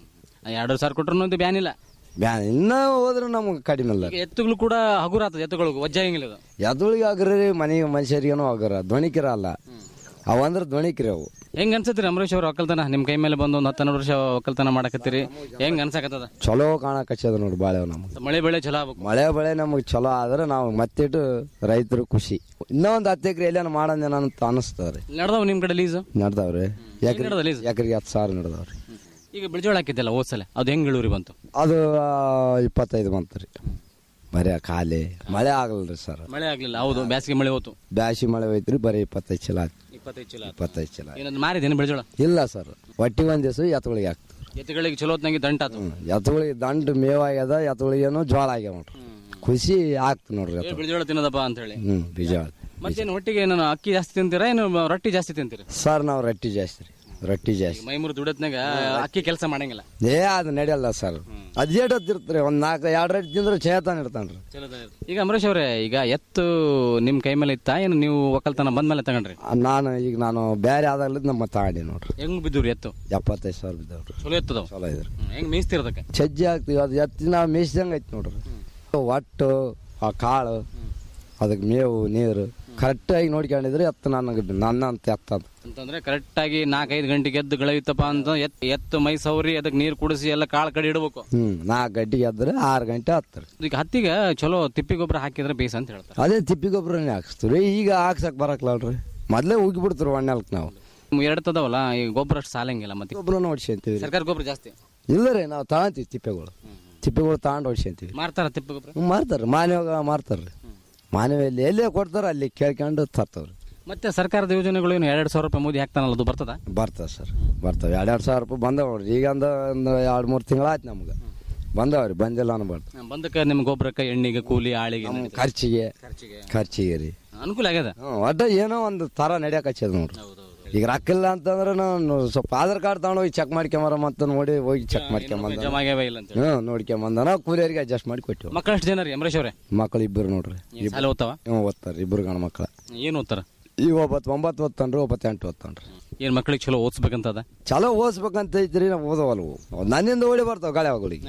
ಎರಡು ಸಾವಿರ ಕೊಟ್ಟರು ಅಂತ ಬ್ಯಾನ್ ಇಲ್ಲ ಬ್ಯಾ ಇನ್ನೂ ಹೋದ್ರೆ ನಮ್ಗೆ ಕಡಿಮೆ ಇಲ್ಲ ಈಗ ಎತ್ತುಗಳು ಕೂಡ ಹಗುರ ಆಗ್ತದೆ ಎತ್ತುಗಳು ವಜ್ಜ ಹಿಂಗಿಲ್ಲ ಇದು ಎದುಳಿಗೆ ಆಗ್ರಿ ಮನೆ ಮನುಷ್ಯರಿಗೇನೋ ಆಗ್ರ ಧ್ವನಿಕಿರ ಅಲ್ಲ ಅವಂದ್ರೆ ಧ್ವನಿಕಿರಿ ಅವು ಹೆಂಗ್ ಅನ್ಸತ್ರಿ ಅಮರೇಶ್ ಅವ್ರ ಒಕ್ಕಲ್ತನ ನಿಮ್ ಕೈ ಮೇಲೆ ಬಂದು ಒಂದು ಹತ್ತನ್ನು ವರ್ಷ ಒಕ್ಕಲ್ತನ ಮಾಡಕತ್ತೀರಿ ಹೆಂಗ್ ಅನ್ಸಕತ್ತದ ಚಲೋ ಕಾಣಕಚ್ಚದ ನೋಡಿ ಬಾಳೆವ್ ನಮ್ಗೆ ಮಳೆ ಬೆಳೆ ಚಲೋ ಆಗ್ಬೇಕು ಮಳೆ ಬೆಳೆ ನಮಗೆ ಚಲೋ ಆದ್ರೆ ನಾವು ಮತ್ತಿಟ್ಟು ರೈತರು ಖುಷಿ ಇನ್ನೂ ಒಂದು ಹತ್ತು ಎಕರೆ ಎಲ್ಲೇನು ಮಾಡೋದೇನೋ ಅಂತ ಅನಿಸ್ತದ್ರಿ ನಡ್ದಾವ್ ನಿಮ್ ಕಡೆ ಲೀಸು ನಡ್ದಾವ್ರಿ ಎಕರೆ ನಡ್ದವ ಲೀಸ್? ಎಕರೆಗೆ ಹತ್ತು ಸಾವಿರ ನಡ್ದಾವ್ರಿ ಈಗ ಬಿಳಿಜೋಳ ಹಾಕಿದ್ದಲ್ಲ ಹೋದ್ಸಲ ಅದು ಹೆಂಗ್ ಇಳುವರಿ ಬಂತು ಅದು ಆ, ಇಪ್ಪತ್ತೈದು ಬಂತು ರೀ ಬರೀ ಖಾಲಿ ಮಳೆ ಆಗಲ್ರಿ ಸರ್ ಮಳೆ ಆಗ್ಲಿಲ್ಲ ಹೌದು ಬ್ಯಾಸಿಗೆ ಮಳೆ ಹೋತು ಬ್ಯಾಸಿ ಮಳೆ ಹೋಯ್ತ್ರಿ ಬರೀ ಇಪ್ಪತ್ತೈದು ಚೀಲ ಆಯ್ತು ಇಪ್ಪತ್ತೈದು ಚೀಲ ಇಪ್ಪತ್ತೈದು ಚೀಲ ಆಯ್ತು. ಏನದು ಮಾರಿದೇನು ಬಿಳಿಜೋಳ ಇಲ್ಲ ಸರ್ ಒಟ್ಟಿಗೆ ಒಂದು ದಿವಸ ಎತ್ತುಗಳಿಗೆ ಆಗ್ತದೆ ಎತ್ತುಗಳಿಗೆ ಚಲೋ ಹೊತ್ನಾಗೆ ದಂಟ ಆತು ಎತ್ತುಗಳಿಗೆ ದಂಡು ಮೇವಾಗ್ಯದ ಎತ್ತುಗಳಿಗೇನು ಜೋಳ ಆಗ್ಯಾವ ನೋಡ್ರಿ ಖುಷಿ ಆಗ್ತು ನೋಡ್ರಿ ಏ, ಎತ್ತು ಬಿಳಿಜೋಳ ತಿನ್ನದಪ್ಪ ಅಂತ ಹೇಳಿ ಹ್ಞೂ ಬೀಜ ಮತ್ತೇನು ಹೊಟ್ಟಿಗೆ ನಾನು ಅಕ್ಕಿ ಜಾಸ್ತಿ ತಿಂತೀರಾ ಏನು ರೊಟ್ಟಿ ಜಾಸ್ತಿ ತಿಂತೀರಿ ಸರ್ ನಾವು ರೊಟ್ಟಿ ಜಾಸ್ತಿ ರೀ ರೊಟ್ಟಿ ಜಾಸ್ತಿ ಮೈಮೂರು ದುಡತ್ನಾಗ ಅಕ್ಕಿ ಕೆಲಸ ಮಾಡಂಗಿಲ್ಲ ಏ ಅದು ನಡೆಯಲ್ಲ ಸರ್ ಅದು ಏಟ್ ಹೊತ್ತಿರ್ತೀರಿ ಒಂದು ನಾಲ್ಕು ಎರಡು ರೊಟ್ಟಿ ತಿಂದ್ರೆ ಚೇತನ ಇರ್ತಾನ್ರಿ ಈಗ ಅಮರೇಶ್ ಅವರೇ ಈಗ ಎತ್ತು ನಿಮ್ ಕೈ ಮೇಲೆ ಇತ್ತಾ ಏನು ನೀವು ಒಕ್ಕಲ್ತನ ಬಂದ ಮೇಲೆ ತಗೊಂಡ್ರಿ ನಾನು ಈಗ ನಾನು ಬೇರೆ ಆದಾಗ್ಲಿದ್ ನಮ್ಮ ತಗೊಂಡಿ ನೋಡ್ರಿ ಹೆಂಗ್ ಬಿದ್ದವ್ರಿ ಎತ್ತು ಎಪ್ಪತ್ತೈದು ಸಾವಿರ ಬಿದ್ದಾವ್ರಿ ಚಲೋ ಎತ್ತದವ್ ಚಲೋ ಇದ್ರಿ ಹೆಂಗ್ ಮೇಯಿಸ್ತಿರೋದಕ್ಕೆ ಸಜ್ಜೆ ಆಗ್ತೀವಿ ಅದು ಎತ್ತಿ ನಾವು ಮೇಯ್ಸಿದಂಗೆ ಐತಿ ನೋಡ್ರಿ ಒಟ್ಟು ಆ ಕಾಳು ಅದಕ್ಕೆ ಮೇವು ನೀರು ಕರೆಕ್ಟಾಗಿ ನೋಡ್ಕೊಂಡಿದ್ರೆ ಎತ್ತು ನನಗೆ ನನ್ನ ಅಂತ ಎತ್ತ ಅದು. ಅಂತಂದ್ರೆ ಕರೆಕ್ಟ್ ಆಗಿ ನಾಲ್ಕೈದು ಗಂಟೆಗೆ ಎದ್ದು ಗಳೈತಪ್ಪ ಅಂತ ಎತ್ ಎತ್ತು ಮೈ ಸೌರಿ ಅದಕ್ಕೆ ನೀರು ಕುಡಿಸಿ ಎಲ್ಲ ಕಾಳು ಕಡೆ ಇಡಬೇಕು ಹ್ಞೂ ನಾಲ್ಕು ಗಂಟೆಗೆ ಎದ್ರೆ ಆರು ಗಂಟೆ ಹತ್ತರ ಈಗ ಹತ್ತಿಗೆ ಚಲೋ ತಿಪ್ಪಿ ಗೊಬ್ಬರ ಹಾಕಿದ್ರೆ ಬೇಸ್ ಅಂತ ಹೇಳ್ತಾರೆ ಅದೇ ತಿಪ್ಪಿ ಗೊಬ್ಬರನೇ ಹಾಕ್ಸ್ತೀವಿ ಈಗ ಹಾಕ್ಸಕ್ ಬರಕ್ಲಲ್ರಿ ಮೊದಲೇ ಉಗಿ ಬಿಡ್ತೀವಿ ಒಣ್ಣೆಲ್ಕ್ ನಾವು ಎರಡು ತದವಲ್ಲ ಈ ಗೊಬ್ಬರ ಅಷ್ಟು ಸಾಲಂಗಿಲ್ಲ ಮತ್ತೆ ಗೊಬ್ಬರ ಹೊಡ್ಸ್ಕೊಂತೀವಿ ರೀ ಸರ್ಕಾರ ಗೊಬ್ಬರ ಜಾಸ್ತಿ ಇಲ್ಲ ರೀ ನಾವು ತಗೊಂತೀವಿ ತಿಪ್ಪೆಗಳು ತಿಪ್ಪೆಗಳು ತಗೊಂಡು ಹೊಡ್ಸ್ಕೊಂತೀವಿ ಮಾರ್ತಾರ ತಿಪ್ಪಿ ಗೊಬ್ಬರ ಹ್ಞೂ ಮಾರ್ತಾರೆ ಮಾನವಾಗ ಮಾರ್ತಾರ್ರಿ ಮಾನವಲ್ಲಿ ಎಲ್ಲೇ ಕೊಡ್ತಾರ ಅಲ್ಲಿ ಕೇಳ್ಕೊಂಡು ತರ್ತಾವ್ರಿ ಮತ್ತೆ ಸರ್ಕಾರದ ಯೋಜನೆಗಳು ಏನು ಎರಡು ಸಾವಿರ ರೂಪಾಯಿ ಮೋದಿ ಹಾಕ್ತಾನಲ್ಲ ಅದು ಬರ್ತದ ಬರ್ತದೆ ಸರ್ ಬರ್ತಾವೆ ಎರಡು ಎರಡು ಸಾವಿರ ರೂಪಾಯಿ ಬಂದವ ನೋಡ್ರಿ ಈಗ ಒಂದು ಒಂದು ಎರಡು ಮೂರು ತಿಂಗಳಾಯ್ತು ನಮ್ಗೆ ಬಂದವ್ರಿ ಬಂದಿಲ್ಲ ಅನ್ಬಾರ್ದು ಬಂದಕ್ಕೆ ನಿಮ್ ಗೊಬ್ಬರಕ್ಕೆ ಎಣ್ಣಿಗೆ ಕೂಲಿ ಆಳಿಗೆ ನಮ್ಮ ಖರ್ಚಿಗೆ ಖರ್ಚಿಗೆ ರೀ ಅನುಕೂಲ ಆಗ್ಯದ ಹ್ಞೂ ಒಟ್ಟು ಏನೋ ಒಂದು ಥರ ನಡೆಯಕ್ಕೆ ಹಚ್ಚದ ನೋಡ್ರಿ ಈಗ ರೊಕ್ಕಿಲ್ಲ ಅಂತಂದ್ರೆ ನಾನು ಸ್ವಲ್ಪ ಆಧಾರ್ ಕಾರ್ಡ್ ತಗೊಂಡು ಹೋಗಿ ಚೆಕ್ ಮಾಡ್ಕೊಂಬರಮ್ಮ ಅಂತ ನೋಡಿ ಹೋಗಿ ಚೆಕ್ ಮಾಡ್ಕೊಂಬಂದ ಜಮಾ ಆಗ್ಯಾವ ಇಲ್ಲ ಅಂತ ಹ್ಞೂ ನೋಡ್ಕೊಂಬಂದನ ಕೂಲಿಯರಿಗೆ ಅಡ್ಜಸ್ಟ್ ಮಾಡಿ ಕೊಟ್ಟಿವಿ ಮಕ್ಕಳು ಎಷ್ಟು ಜನ ರೀ ಅಮರೇಶ್ ಅವರೇ ಮಕ್ಕಳು ಇಬ್ಬರು ನೋಡ್ರಿ ಸಾಲ ಓದ್ತಾವ ಹ್ಞೂ ಓದ್ತಾರೆ ಇಬ್ಬರು ಗಂಡು ಮಕ್ಕಳು ಏನು ಓದ್ತಾರ ಈಗ ಒಬ್ಬತ್ತು ಒಂಬತ್ತು ಓದ್ತಾನ್ರಿ ಒಬ್ಬತ್ತು ಎಂಟು ಓದ್ತಾನ್ರಿ ಏನ್ ಮಕ್ಳಿಗೆ ಚಲೋ ಓದಿಸ್ಬೇಕಂತದ ಚಲೋ ಓದಿಸ್ಬೇಕಂತ ಐತ್ರಿ ನಾವು ಓದವಲ್ವು ನನ್ನಿಂದ ಓಡಿ ಬರ್ತಾವ ಗಾಳಿ ಅವುಗಳಿಗೆ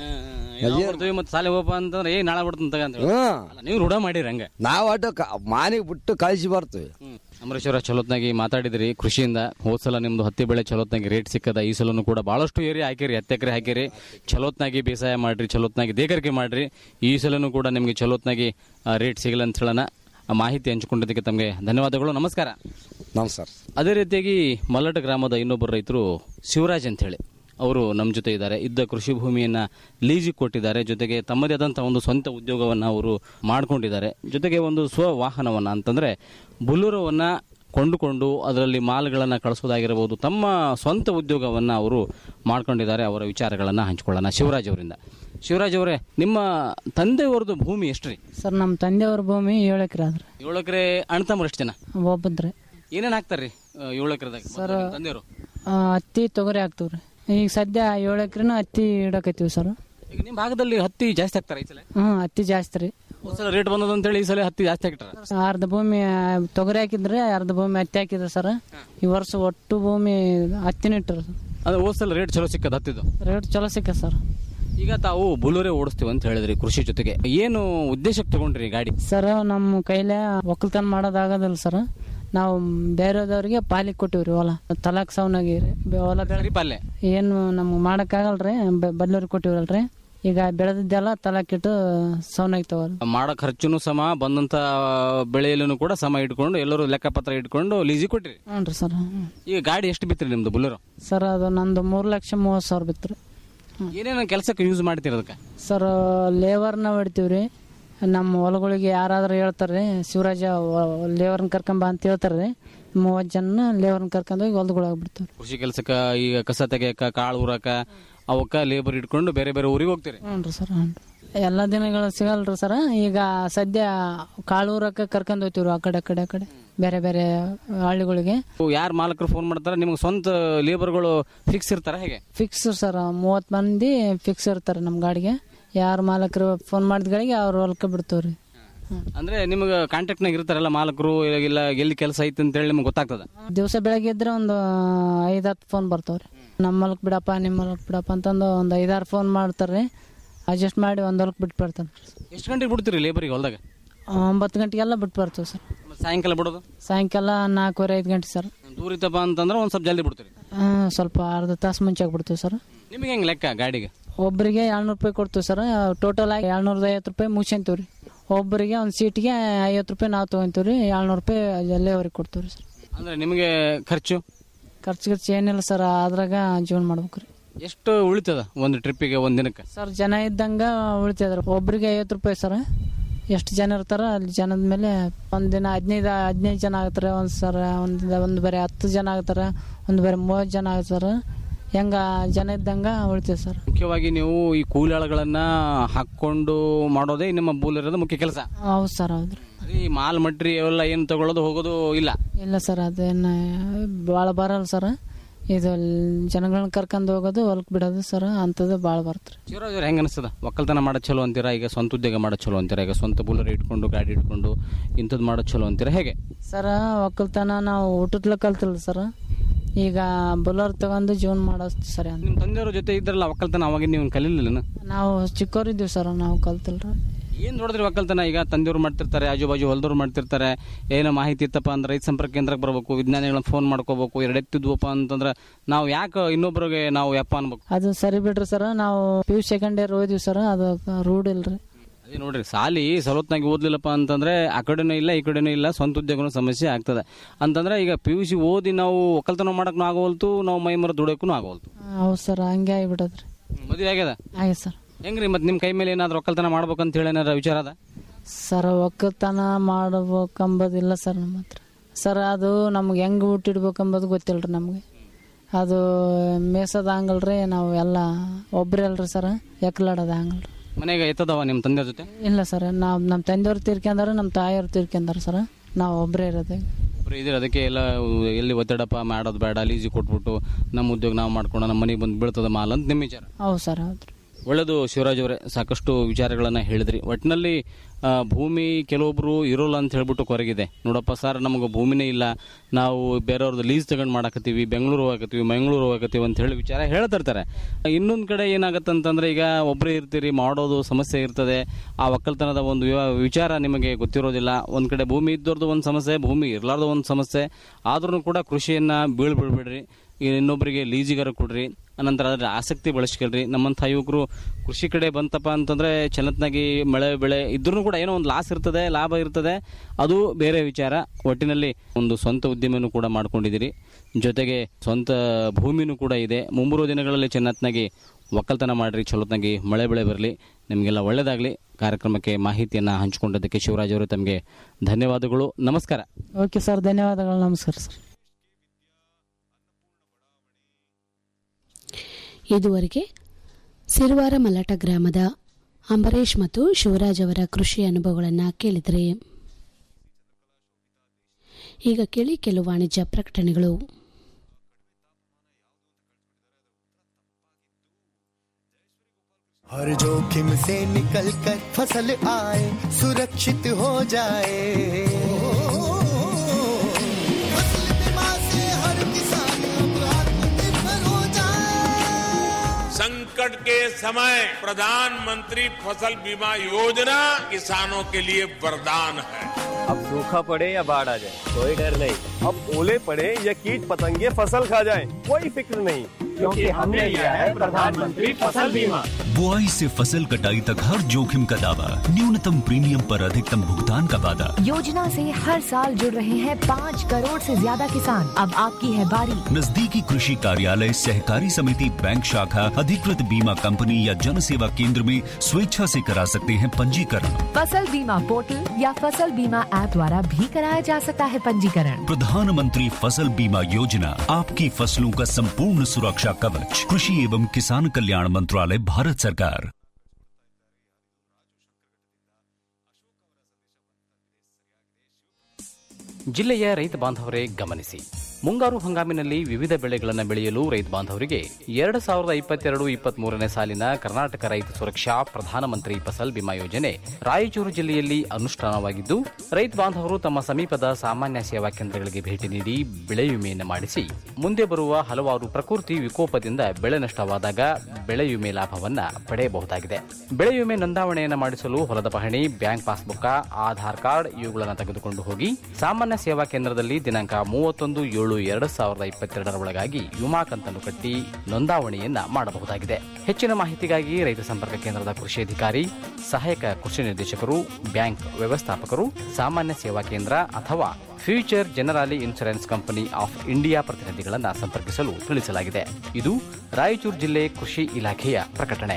ಮತ್ತೆ ಸಾಲೆ ಹೋಪ ಅಂತಂದ್ರೆ ಏ ನಾಳೆ ಬಿಡ್ತಾನ ತಗ ಅಂತ ಹೇಳಿ. ಹ್ಞೂ ಅಲ್ಲ, ನೀವು ರೂಢ ಮಾಡಿರಿ ಹಂಗ ನಾವು ಒಟ್ಟು ಮಾನಿಗೆ ಬಿಟ್ಟು ಕಳಿಸಿ ಬರ್ತೀವಿ ಅಮರೇಶ್ ಅವರ ಚಲೋತ್ನಾಗಿ ಮಾತಾಡಿದ್ರಿ ಕೃಷಿಯಿಂದ ಹೋದ್ ಸಲ ನಿಮ್ದು ಹತ್ತಿ ಬೆಳೆ ಚಲೋತ್ನಾಗಿ ರೇಟ್ ಸಿಕ್ಕದ ಈ ಸಲನು ಕೂಡ ಬಹಳಷ್ಟು ಏರಿ ಹಾಕಿರಿ ಹತ್ತು ಎಕರೆ ಹಾಕಿರಿ ಚಲೋತ್ನಾಗಿ ಬೇಸಾಯ ಮಾಡ್ರಿ ಚಲೋತ್ನಾಗಿ ದೇಗರಿಕೆ ಮಾಡ್ರಿ ಈ ಸಲನು ಕೂಡ ನಿಮಗೆ ಚಲೋತ್ನಾಗಿ ರೇಟ್ ಸಿಗಲ್ಲ ಅಂತ ಹೇಳೋಣ ಆ ಮಾಹಿತಿ ಹಂಚಿಕೊಂಡಿದ್ದಕ್ಕೆ ತಮಗೆ ಧನ್ಯವಾದಗಳು ನಮಸ್ಕಾರ ನಮಸ್ಕಾರ ಅದೇ ರೀತಿಯಾಗಿ ಮಲ್ಲಟ ಗ್ರಾಮದ ಇನ್ನೊಬ್ಬರು ರೈತರು ಶಿವರಾಜ್ ಅಂತ ಹೇಳಿ ಅವರು ನಮ್ಮ ಜೊತೆ ಇದ್ದಾರೆ ಇದ್ದ ಕೃಷಿ ಭೂಮಿಯನ್ನ ಲೀಜಿಗೆ ಕೊಟ್ಟಿದ್ದಾರೆ ಜೊತೆಗೆ ತಮ್ಮದೇ ಆದಂಥ ಒಂದು ಸ್ವಂತ ಉದ್ಯೋಗವನ್ನು ಅವರು ಮಾಡ್ಕೊಂಡಿದ್ದಾರೆ ಜೊತೆಗೆ ಒಂದು ಸ್ವ ವಾಹನವನ್ನು ಅಂತಂದ್ರೆ ಬುಲೂರವನ್ನ ಕೊಂಡುಕೊಂಡು ಅದರಲ್ಲಿ ಮಾಲ್ಗಳನ್ನು ಕಳಿಸೋದಾಗಿರಬಹುದು ತಮ್ಮ ಸ್ವಂತ ಉದ್ಯೋಗವನ್ನು ಅವರು ಮಾಡ್ಕೊಂಡಿದ್ದಾರೆ ಅವರ ವಿಚಾರಗಳನ್ನು ಹಂಚಿಕೊಳ್ಳೋಣ ಶಿವರಾಜ್ ಅವರಿಂದ ಶಿವರಾಜ್ ಅವರೇ ನಿಮ್ಮ ತಂದೆಯವರದು ಭೂಮಿ ಎಷ್ಟ್ರಿ ಸರ್ ನಮ್ಮ ತಂದೆಯವ್ರ ಭೂಮಿ ಏಳು ಎಕರೆ ಆದ್ರಿ ಏಳು ಎಕರೆ ಅಣ್ತಮ್ಮರು ಎಷ್ಟು ಜನ ಒಬ್ಬದ್ರಿ ಏನೇನು ಹಾಕ್ತಾರ್ರಿ ಆ, ಏಳು ಎಕರೆದಾಗ ತಂದೆಯವರು ಆ, ಹತ್ತಿ ತೊಗರಿ ಹಾಕ್ತೀವ್ರಿ ಈಗ ಸದ್ಯ ಏಳು ಎಕರೆನೂ ಹತ್ತಿ ಇಡಕತ್ತೀವಿ ಸರ್ ಈಗ ನಿಮ್ಮ ಭಾಗದಲ್ಲಿ ಹತ್ತಿ ಜಾಸ್ತಿ ಆಗ್ತಾರೆ ಈ ಸಲ ಹ್ಞೂ ಹತ್ತಿ ಜಾಸ್ತಿ ರೀ ಒಂದ್ ಸಲ ರೇಟ್ ಬಂದದ ಅಂತೇಳಿ ಈ ಸಲ ಹತ್ತಿ ಜಾಸ್ತಿ ಹಾಕಿಟ್ಟಾರ ಅರ್ಧ ಭೂಮಿ ಆ, ತೊಗರಿ ಹಾಕಿದ್ರೆ ಅರ್ಧ ಭೂಮಿ ಹತ್ತಿ ಹಾಕಿದ್ರೆ ಸರ್ ಈ ವರ್ಷ ಒಟ್ಟು ಭೂಮಿ ಹತ್ತಿನ ಇಟ್ಟರು ಅಂದ್ರೆ ಹೋದ್ ಸಲ ರೇಟ್ ಚಲೋ ಸಿಕ್ಕದ ಹತ್ತಿದ್ದು ರೇಟ್ ಚಲೋ ಸಿಕ್ಕ ಸರ್ ಈಗ ತಾವು ಬುಲೋರೆ ಓಡಿಸ್ತೀವಿ ಅಂತ ಹೇಳಿದ್ರಿ ಕೃಷಿ ಜೊತೆಗೆ ಏನು ಉದ್ದೇಶಕ್ಕೆ ತಗೊಂಡ್ರಿ ಗಾಡಿ ಸರ್ ನಮ್ಮ ಕೈಲೇ ಒಕ್ಕಲ್ತನ ಮಾಡೋದಾಗೋದಿಲ್ಲ ಸರ್ ನಾವು ಬೇರೆದವ್ರಿಗೆ ಪಾಲಿಗೆ ಕೊಟ್ಟಿವ್ರಿ ಹೊಲ ತಲಾಕ್ ಸೌನಾಗಿ ಹೊಲ ಬೆಳೆ ಪಾಲ್ಯ ಏನು ನಮ್ಗೆ ಮಾಡೋಕ್ಕಾಗಲ್ರಿ ಬದ್ಲೂರಿಗೆ ಕೊಟ್ಟಿವಲ್ರಿ ಈಗ ಬೆಳೆದಿದ್ದೆಲ್ಲ ತಲಾಕಿಟ್ಟು ಸೌನಾಗಿ ತಗೋರಿ ಮಾಡೋ ಖರ್ಚುನು ಸಮ ಬಂದಂತ ಬೆಳೆಯಲ್ಲೂ ಕೂಡ ಸಮ ಇಟ್ಕೊಂಡು ಎಲ್ಲರೂ ಲೆಕ್ಕಪತ್ರ ಇಟ್ಕೊಂಡು ಲೀಸಿ ಕೊಟ್ರಿ ಹ್ಞೂ ರೀ ಸರ್ ಈಗ ಗಾಡಿ ಎಷ್ಟು ಬಿತ್ರಿ ನಿಮ್ದು ಬುಲೋರೋ ಸರ್ ಅದು ನಂದು ಮೂರು ಲಕ್ಷ ಮೂವತ್ತು ಸಾವಿರ ಬಿತ್ತು ರೀ ಏನೇನು ಕೆಲಸಕ್ಕೆ ಯೂಸ್ ಮಾಡ್ತೀರಿ ಅದಕ್ಕೆ ಸರ್ ಲೇಬರ್ನ ಹೊಡಿತೀವಿ ರೀ ನಮ್ಮ ಹೊಲಗಳಿಗೆ ಯಾರಾದ್ರೂ ಹೇಳ್ತಾರೆ ರೀ ಶಿವರಾಜ ಲೇಬರ್ನ ಕರ್ಕೊಂಬ ಅಂತ ಹೇಳ್ತಾರೆ ರೀ ಮೂವತ್ತು ಜನ ಲೇಬರ್ನ ಕರ್ಕೊಂಡು ಹೋಗಿ ಹೊಲ್ದೊಳಗೆ ಬಿಡ್ತೀವಿ ಕೃಷಿ ಕೆಲಸಕ್ಕೆ ಈಗ ಕಸ ತೆಗಿಯಕ ಕಾಳು ಊರಕ ಅವಕ್ಕ ಲೇಬರ್ ಇಟ್ಕೊಂಡು ಬೇರೆ ಬೇರೆ ಊರಿಗೆ ಹೋಗ್ತೀರಿ ಹ್ಞೂ ರೀ ಸರ್ ಹ್ಞೂ ಎಲ್ಲ ದಿನಗಳು ಸಿಗಲ್ರಿ ಸರ್ ಈಗ ಸದ್ಯ ಕಾಳೂರಕ್ಕೆ ಕರ್ಕೊಂಡು ಹೋಗ್ತೀವಿ ಆ ಕಡೆ ಆ ಕಡೆ ಆ ಕಡೆ ಬೇರೆ ಬೇರೆ ಹಳ್ಳಿಗಳಿಗೆ ಯಾರು ಮಾಲಕರು ಫೋನ್ ಮಾಡ್ತಾರೆ ನಿಮ್ಗೆ ಸ್ವಂತ ಲೇಬರ್ಗಳು ಫಿಕ್ಸ್ ಇರ್ತಾರ ಹೇಗೆ ಫಿಕ್ಸ್ ಸರ್ ಮೂವತ್ತು ಮಂದಿ ಫಿಕ್ಸ್ ಇರ್ತಾರೆ ನಮ್ಮ ಗಾಡಿಗೆ ಯಾರು ಮಾಲಕರು ಫೋನ್ ಮಾಡಿದ ಗಳಿಗೆ ಅವ್ರು ಹೊಲ್ಕೆ ಬಿಡ್ತೀವಿ ರೀ ಅಂದ್ರೆ ನಿಮಗೆ ಕಾಂಟ್ಯಾಕ್ಟ್ನಾಗ ಇರ್ತಾರಲ್ಲ ಮಾಲಕರು ಇಲ್ಲ ಎಲ್ಲಿ ಕೆಲಸ ಐತೆ ಅಂತ ಹೇಳಿ ನಿಮ್ಗೆ ಗೊತ್ತಾಗ್ತದ ದಿವಸ ಬೆಳಗ್ಗೆ ಇದ್ರೆ ಒಂದು ಐದು ಹತ್ತು ಫೋನ್ ಬರ್ತಾವ್ರಿ ನಮ್ಮ ಹೊಲಕ್ ಬಿಡಪ್ಪ ನಿಮ್ಮ ಹೊಲಕ್ ಬಿಡಪ್ಪ ಅಂತಂದು ಒಂದು ಐದಾರು ಫೋನ್ ಮಾಡ್ತಾರೆ ಅಡ್ಜಸ್ಟ್ ಮಾಡಿ ಒಂದು ಹೊಲಕ್ಕೆ ಬಿಟ್ಟು ಬರ್ತಾನೆ ಎಷ್ಟು ಗಂಟೆಗೆ ಬಿಡ್ತೀರಿ ಲೇಬರಿಗೆ ಹೊಲ್ದಾಗ ಒಂಬತ್ತು ಗಂಟೆಗೆಲ್ಲ ಬಿಟ್ಟು ಬರ್ತೀವಿ ಸರ್ ಮತ್ತೆ ಸಾಯಂಕಾಲ ಬಿಡೋದು ಸಾಯಂಕಾಲ ನಾಲ್ಕೂವರೆ ಐದು ಗಂಟೆ ಸರ್ ದೂರ ಇತ್ತಪ್ಪ ಅಂತಂದ್ರೆ ಒಂದು ಸ್ವಲ್ಪ ಜಲ್ದಿ ಬಿಡ್ತೀರಿ ಹ್ಮ್, ಸ್ವಲ್ಪ ಅರ್ಧ ತಾಸು ಮುಂಚೆ ಬಿಡ್ತೀವಿ ಸರ್ ನಿಮಗೆ ಹೆಂಗೆ ಲೆಕ್ಕ ಗಾಡಿಗೆ ಒಬ್ಬರಿಗೆ ಏಳ್ನೂರು ರೂಪಾಯಿ ಕೊಡ್ತೀವಿ ಸರ್ ಟೋಟಲ್ ಆಗಿ ಏಳ್ನೂರದ ಐವತ್ತು ರೂಪಾಯಿ ಮುಗಿಸ್ಕೊಂತೀವಿ ರೀ ಒಬ್ಬರಿಗೆ ಒಂದು ಸೀಟಿಗೆ ಐವತ್ತು ರೂಪಾಯಿ ನಾವು ತೊಗೊಂತೀವಿ ರೀ ಏಳ್ನೂರು ರೂಪಾಯಿ ಅಲ್ಲೇ ಅವ್ರಿಗೆ ಕೊಡ್ತೀವಿ ರೀ ಸರ್ ಅಂದ್ರೆ ನಿಮಗೆ ಖರ್ಚು ಖರ್ಚು ಖರ್ಚು ಏನಿಲ್ಲ ಸರ್ ಅದ್ರಾಗ ಜೀವನ ಮಾಡ್ಬೇಕು ರೀ ಎಷ್ಟು ಉಳಿತದ ಒಂದು ಟ್ರಿಪ್ಪಿಗೆ ಒಂದು ದಿನಕ್ಕೆ ಸರ್ ಜನ ಇದ್ದಂಗ ಉಳಿತದ್ರ ಒಬ್ರಿಗೆ ಐವತ್ತು ರೂಪಾಯಿ ಸರ್ ಎಷ್ಟು ಜನ ಇರ್ತಾರ ಅಲ್ಲಿ ಜನದ ಮೇಲೆ ಒಂದ್ ದಿನ ಹದಿನೈದು ಹದಿನೈದು ಜನ ಆಗ್ತಾರೆ ಒಂದ್ ಸರ ಒಂದ್ ಒಂದು ಬರೀ ಹತ್ತು ಜನ ಆಗ್ತಾರ ಒಂದು ಬರೀ ಮೂವತ್ತು ಜನ ಆಗ್ತಾರ ಹೆಂಗ ಜನ ಇದ್ದಂಗ ಉಳಿತೀವಿ ಸರ್ ಮುಖ್ಯವಾಗಿ ನೀವು ಈ ಕೂಲಾಳಗಳನ್ನ ಹಾಕೊಂಡು ಮಾಡೋದೇ ನಿಮ್ಮ ಬೂಲ್ ಇರೋದು ಮುಖ್ಯ ಕೆಲಸ ಹೌದು ಸರ್ ಹೌದ್ರಿ ಈ ಮಾಲ್ ಮಟ್ರಿ ಅವೆಲ್ಲ ಏನು ತಗೊಳ್ಳೋದು ಹೋಗೋದು ಇಲ್ಲ ಇಲ್ಲ ಸರ್ ಅದೇನು ಭಾಳ ಬರಲ್ಲ ಸರ್ ಇದು ಜನಗಳನ್ನ ಕರ್ಕೊಂಡು ಹೋಗೋದು ಹೊಲಕ್ ಬಿಡೋದು ಸರ್ ಅಂಥದ್ದು ಭಾಳ ಬರ್ತಾರೆ ಶಿವರಾಜ್ ಅವ್ರು ಹೆಂಗೆ ಅನಿಸ್ತದ ಒಕ್ಕಲ್ತನ ಮಾಡೋದು ಚಲೋ ಅಂತೀರಾ ಈಗ ಸ್ವಂತ ಉದ್ಯೋಗ ಮಾಡೋದು ಚಲೋ ಅಂತೀರಾ ಈಗ ಸ್ವಂತ ಬೂಲರ್ ಇಟ್ಕೊಂಡು ಗಾಡಿ ಇಟ್ಕೊಂಡು ಇಂಥದ್ದು ಮಾಡೋದು ಚಲೋ ಅಂತೀರಾ ಹೇಗೆ ಸರ ಒಕ್ಕಲ್ತನ ನಾವು ಊಟದ್ಲ ಕಲ್ತಿಲ್ಲ ಸರ್ ಈಗ ಬುಲರ್ ತಗೊಂಡು ಜೀವನ ಮಾಡೋದು ಸರಿ ಅಂತ ನಿಮ್ಮ ತಂದೆಯವ್ರ ಜೊತೆ ಇದ್ರಲ್ಲ ಒಕ್ಕಲ್ತನ ಅವಾಗ ನೀವು ಕಲಿಲಿಲ್ಲ ನಾವು ಚಿಕ್ಕವರಿದ್ದೀವಿ ಸರ್ ನಾವು ಕಲ್ತಿಲ್ರಿ ಏನ್ ನೋಡಿದ್ರಿ ಒಕ್ಕಲ್ತನ ಈಗ ತಂದೆಯವ್ರು ಮಾಡ್ತಿರ್ತಾರೆ ಆಜು ಬಾಜು ಹೊಲ್ದವ್ರು ಮಾಡ್ತಿರ್ತಾರೆ ಏನೋ ಮಾಹಿತಿ ಇತ್ತಪ್ಪ ಅಂದ್ರೆ ರೈತ ಸಂಪರ್ಕ ಕೇಂದ್ರಕ್ಕೆ ಬರಬೇಕು ವಿಜ್ಞಾನಿಗಳನ್ನ ಫೋನ್ ಮಾಡ್ಕೋಬೇಕು ಎರಡು ಎತ್ತಿದ್ವಪ್ಪ ಅಂತಂದ್ರೆ ನಾವು ಯಾಕೆ ಇನ್ನೊಬ್ಬರಿಗೆ ನಾವು ಯಪ್ಪ ಅನ್ಬೇಕು ಅದು ಸರಿ ಬಿಡ್ರಿ ಸರ್ ನಾವು ಪಿ ಯು ಸೆಕೆಂಡ್ ಇಯರ್ ಓದಿವಿ ಸರ್ ಅದು ರೂಢ ಇಲ್ರಿ ಅದೇ ನೋಡ್ರಿ ಸಾಲಿ ಸವಲತ್ನಾಗಿ ಓದ್ಲಿಲ್ಲಪ್ಪ ಅಂತಂದ್ರೆ ಆ ಕಡೆನೂ ಇಲ್ಲ ಈ ಕಡೆನೂ ಇಲ್ಲ ಸ್ವಂತ ಉದ್ಯೋಗನೂ ಸಮಸ್ಯೆ ಆಗ್ತದೆ ಅಂತಂದ್ರೆ ಈಗ ಪಿ ಯು ಸಿ ಓದಿ ನಾವು ಒಕ್ಕಲ್ತನ ಮಾಡಕ್ಕೂ ಆಗೋಲ್ತು ನಾವು ಮೈ ಮರ ದುಡಕ್ಕೂ ಆಗೋಲ್ತು ಹೌದು ಸರ್ ಹಂಗೆ ಆಗಿಬಿಟ್ಟದ್ರಿ ಮದುವೆ ಆಗ್ಯದ ಆಯ್ತು ಸರ್ ಹೆಂಗ್ರಿ ಮತ್ತೆ ನಿಮ್ಮ ಕೈ ಮೇಲೆ ಏನಾದ್ರು ಒಕ್ಕಲ್ತನ ಮಾಡ್ಬೇಕಂತ ಹೇಳಿ ಏನಾರ ವಿಚಾರ ಅದ ಸರ್ ಒಕ್ಕಲ್ತನ ಮಾಡ್ಬೇಕಂಬೋದಿಲ್ಲ ಸರ್ ನಮ್ಮ ಹತ್ರ ಸರ್ ಅದು ನಮ್ಗೆ ಹೆಂಗೆ ಊಟಿಡ್ಬೇಕಂಬೋದು ಗೊತ್ತಿಲ್ರಿ ನಮಗೆ ಅದು ಮೇಸೋದು ಹಂಗಲ್ರಿ ನಾವು ಎಲ್ಲ ಒಬ್ರೇ ಅಲ್ರಿ ಸರ್ ಎಕ್ಲಾಡೋದು ಹಂಗಲ್ರಿ ಮನೆಗೆ ಎತ್ತದವ ನಿಮ್ಮ ತಂದೆ ಜೊತೆ ಇಲ್ಲ ಸರ್ ನಾವು ನಮ್ಮ ತಂದೆಯವ್ರು ತೀರ್ಕೊಂಡಾರ ನಮ್ಮ ತಾಯಿಯವ್ರು ತೀರ್ಕೊಂಡಾರ ಸರ್ ನಾವು ಒಬ್ಬರೇ ಇರೋದು ಒಬ್ರು ಇದ್ರೆ ಅದಕ್ಕೆ ಎಲ್ಲ ಎಲ್ಲಿ ಒತ್ತಡಪ್ಪ ಮಾಡೋದು ಬೇಡ ಲೀಸಿ ಕೊಟ್ಬಿಟ್ಟು ನಮ್ಮ ಉದ್ಯೋಗ ನಾವು ಮಾಡ್ಕೊಂಡು ನಮ್ಮ ಮನೆಗೆ ಬಂದು ಬೀಳ್ತದ ಮಾಲ್ ಅಂತ ನಿಮ್ಮ ವಿಚಾರ ಹೌದು ಸರ್ ಹೌದು ಒಳ್ಳೆಯದು ಶಿವರಾಜ್ ಅವರೇ ಸಾಕಷ್ಟು ವಿಚಾರಗಳನ್ನು ಹೇಳಿದ್ರಿ ಒಟ್ಟಿನಲ್ಲಿ ಆ, ಭೂಮಿ ಕೆಲವೊಬ್ರು ಇರೋಲ್ಲ ಅಂತ ಹೇಳ್ಬಿಟ್ಟು ಕೊರಗಿದೆ ನೋಡಪ್ಪ ಸರ್ ನಮಗೆ ಭೂಮಿನೇ ಇಲ್ಲ ನಾವು ಬೇರೆಯವ್ರದ್ದು ಲೀಸ್ ತಗೊಂಡು ಮಾಡಕತ್ತೀವಿ ಬೆಂಗಳೂರು ಹೋಗತ್ತೀವಿ ಮಂಗಳೂರು ಹೋಗತ್ತೀವಿ ಅಂತ ಹೇಳಿ ವಿಚಾರ ಹೇಳ್ತಿರ್ತಾರೆ ಇನ್ನೊಂದು ಕಡೆ ಏನಾಗುತ್ತೆ ಅಂತಂದ್ರೆ ಈಗ ಒಬ್ಬರೇ ಇರ್ತೀರಿ ಮಾಡೋದು ಸಮಸ್ಯೆ ಇರ್ತದೆ ಆ ಒಕ್ಕಲ್ತನದ ಒಂದು ವಿವ- ವಿಚಾರ ನಿಮಗೆ ಗೊತ್ತಿರೋದಿಲ್ಲ ಒಂದು ಕಡೆ ಭೂಮಿ ಇದ್ದವ್ರದ್ದು ಒಂದು ಸಮಸ್ಯೆ ಭೂಮಿ ಇರಲಾರ್ದು ಒಂದು ಸಮಸ್ಯೆ ಆದ್ರೂ ಕೂಡ ಕೃಷಿಯನ್ನ ಬೀಳ್ ಬಿಡ್ಬೇಡ್ರಿ ಇನ್ನೊಬ್ಬರಿಗೆ ಲೀಸಿಗಾರ ಕೊಡ್ರಿ ಅನಂತರ ಅದರ ಆಸಕ್ತಿ ಬೆಳೆಸ್ಕೊಳ್ರಿ ನಮ್ಮಂಥ ಯುವಕರು ಕೃಷಿ ಕಡೆ ಬಂತಪ್ಪ ಅಂತಂದ್ರೆ ಚಲತ್ನಾಗಿ ಮಳೆ ಬೆಳೆ ಇದ್ರೂ ಕೂಡ ಏನೋ ಒಂದು ಲಾಸ್ ಇರ್ತದೆ ಲಾಭ ಇರ್ತದೆ ಅದು ಬೇರೆ ವಿಚಾರ ಒಟ್ಟಿನಲ್ಲಿ ಒಂದು ಸ್ವಂತ ಉದ್ಯಮನೂ ಕೂಡ ಮಾಡ್ಕೊಂಡಿದ್ದೀರಿ ಜೊತೆಗೆ ಸ್ವಂತ ಭೂಮಿನೂ ಕೂಡ ಇದೆ ಮುಂಬರುವ ದಿನಗಳಲ್ಲಿ ಚೆನ್ನತ್ನಾಗಿ ಒಕ್ಕಲ್ತನ ಮಾಡ್ರಿ ಚಲೋತ್ನಾಗಿ ಮಳೆ ಬೆಳೆ ಬರಲಿ ನಿಮಗೆಲ್ಲ ಒಳ್ಳೆಯದಾಗಲಿ ಕಾರ್ಯಕ್ರಮಕ್ಕೆ ಮಾಹಿತಿಯನ್ನು ಹಂಚಿಕೊಂಡದಕ್ಕೆ ಶಿವರಾಜ್ ಅವರು ತಮಗೆ ಧನ್ಯವಾದಗಳು ನಮಸ್ಕಾರ ಓಕೆ ಸರ್ ಧನ್ಯವಾದಗಳು ನಮಸ್ಕಾರ ಸರ್ ಇದುವರೆಗೆ ಸಿರುವಾರ ಮಲಾಟ ಗ್ರಾಮದ ಅಂಬರೀಶ್ ಮತ್ತು ಶಿವರಾಜ್ ಅವರ ಕೃಷಿ ಅನುಭವಗಳನ್ನು ಕೇಳಿದರೆ ಈಗ ಕೇಳಿ ಕೆಲವು ವಾಣಿಜ್ಯ ಪ್ರಕಟಣೆಗಳು हर जोखिम से निकल कर फसल आए सुरक्षित हो जाए फसल बीमा से हर किसान अब आत्मनिर्भर हो जाए संकट के समय प्रधानमंत्री फसल बीमा योजना किसानों के लिए वरदान है अब सूखा पड़े या बाढ़ आ जाए कोई डर नहीं अब ओले पड़े या कीट पतंगे फसल खा जाए कोई फिक्र नहीं क्योंकि हमने लिया है प्रधानमंत्री फसल बीमा बुआई से फसल कटाई तक हर जोखिम का दावा न्यूनतम प्रीमियम पर अधिकतम भुगतान का वादा योजना से हर साल जुड़ रहे हैं पाँच करोड़ से ज्यादा किसान अब आपकी है बारी नजदीकी कृषि कार्यालय सहकारी समिति बैंक शाखा अधिकृत बीमा कंपनी या जन सेवा केंद्र में स्वेच्छा से करा सकते हैं पंजीकरण फसल बीमा पोर्टल या फसल बीमा ऐप द्वारा भी कराया जा सकता है पंजीकरण प्रधानमंत्री फसल बीमा योजना आपकी फसलों का संपूर्ण सुरक्षा कवच कृषि एवं किसान कल्याण मंत्रालय भारत सरकार ಜಿಲ್ಲೆಯ ರೈತ ಬಾಂಧವರೇ ಗಮನಿಸಿ ಮುಂಗಾರು ಹಂಗಾಮಿನಲ್ಲಿ ವಿವಿಧ ಬೆಳೆಗಳನ್ನು ಬೆಳೆಯಲು ರೈತ ಬಾಂಧವರಿಗೆ ಎರಡು ಸಾವಿರದ ಇಪ್ಪತ್ತೆರಡು ಇಪ್ಪತ್ಮೂರನೇ ಸಾಲಿನ ಕರ್ನಾಟಕ ರೈತ ಸುರಕ್ಷಾ ಪ್ರಧಾನಮಂತ್ರಿ ಫಸಲ್ ಬಿಮಾ ಯೋಜನೆ ರಾಯಚೂರು ಜಿಲ್ಲೆಯಲ್ಲಿ ಅನುಷ್ಠಾನವಾಗಿದ್ದು ರೈತ ಬಾಂಧವರು ತಮ್ಮ ಸಮೀಪದ ಸಾಮಾನ್ಯ ಸೇವಾ ಕೇಂದ್ರಗಳಿಗೆ ಭೇಟಿ ನೀಡಿ ಬೆಳೆ ವಿಮೆಯನ್ನು ಮಾಡಿಸಿ ಮುಂದೆ ಬರುವ ಹಲವಾರು ಪ್ರಕೃತಿ ವಿಕೋಪದಿಂದ ಬೆಳೆ ನಷ್ಟವಾದಾಗ ಬೆಳೆ ವಿಮೆ ಲಾಭವನ್ನ ಪಡೆಯಬಹುದಾಗಿದೆ ಬೆಳೆ ವಿಮೆ ನೋಂದಾವಣೆಯನ್ನು ಮಾಡಿಸಲು ಹೊಲದ ಪಹಣಿ ಬ್ಯಾಂಕ್ ಪಾಸ್ಬುಕ್ ಆಧಾರ್ ಕಾರ್ಡ್ ಇವುಗಳನ್ನು ತೆಗೆದುಕೊಂಡು ಹೋಗಿ ಸಾಮಾನ್ಯ ಸೇವಾ ಕೇಂದ್ರದಲ್ಲಿ ದಿನಾಂಕ ಮೂವತ್ತೊಂದು ಏಳು ಎರಡು ಸಾವಿರದ ಇಪ್ಪತ್ತೆರಡರ ಒಳಗಾಗಿ ವಿಮಾ ಕಂತನ್ನು ಕಟ್ಟಿ ನೋಂದಾವಣೆಯನ್ನ ಮಾಡಬಹುದಾಗಿದೆ ಹೆಚ್ಚಿನ ಮಾಹಿತಿಗಾಗಿ ರೈತ ಸಂಪರ್ಕ ಕೇಂದ್ರದ ಕೃಷಿ ಅಧಿಕಾರಿ ಸಹಾಯಕ ಕೃಷಿ ನಿರ್ದೇಶಕರು ಬ್ಯಾಂಕ್ ವ್ಯವಸ್ಥಾಪಕರು ಸಾಮಾನ್ಯ ಸೇವಾ ಕೇಂದ್ರ ಅಥವಾ Future Generali Insurance Company of India ಪ್ರತಿನಿಧಿಗಳನ್ನು ಸಂಪರ್ಕಿಸಲು ತಿಳಿಸಲಾಗಿದೆ ಇದು ರಾಯಚೂರು ಜಿಲ್ಲೆ ಕೃಷಿ ಇಲಾಖೆಯ ಪ್ರಕಟಣೆ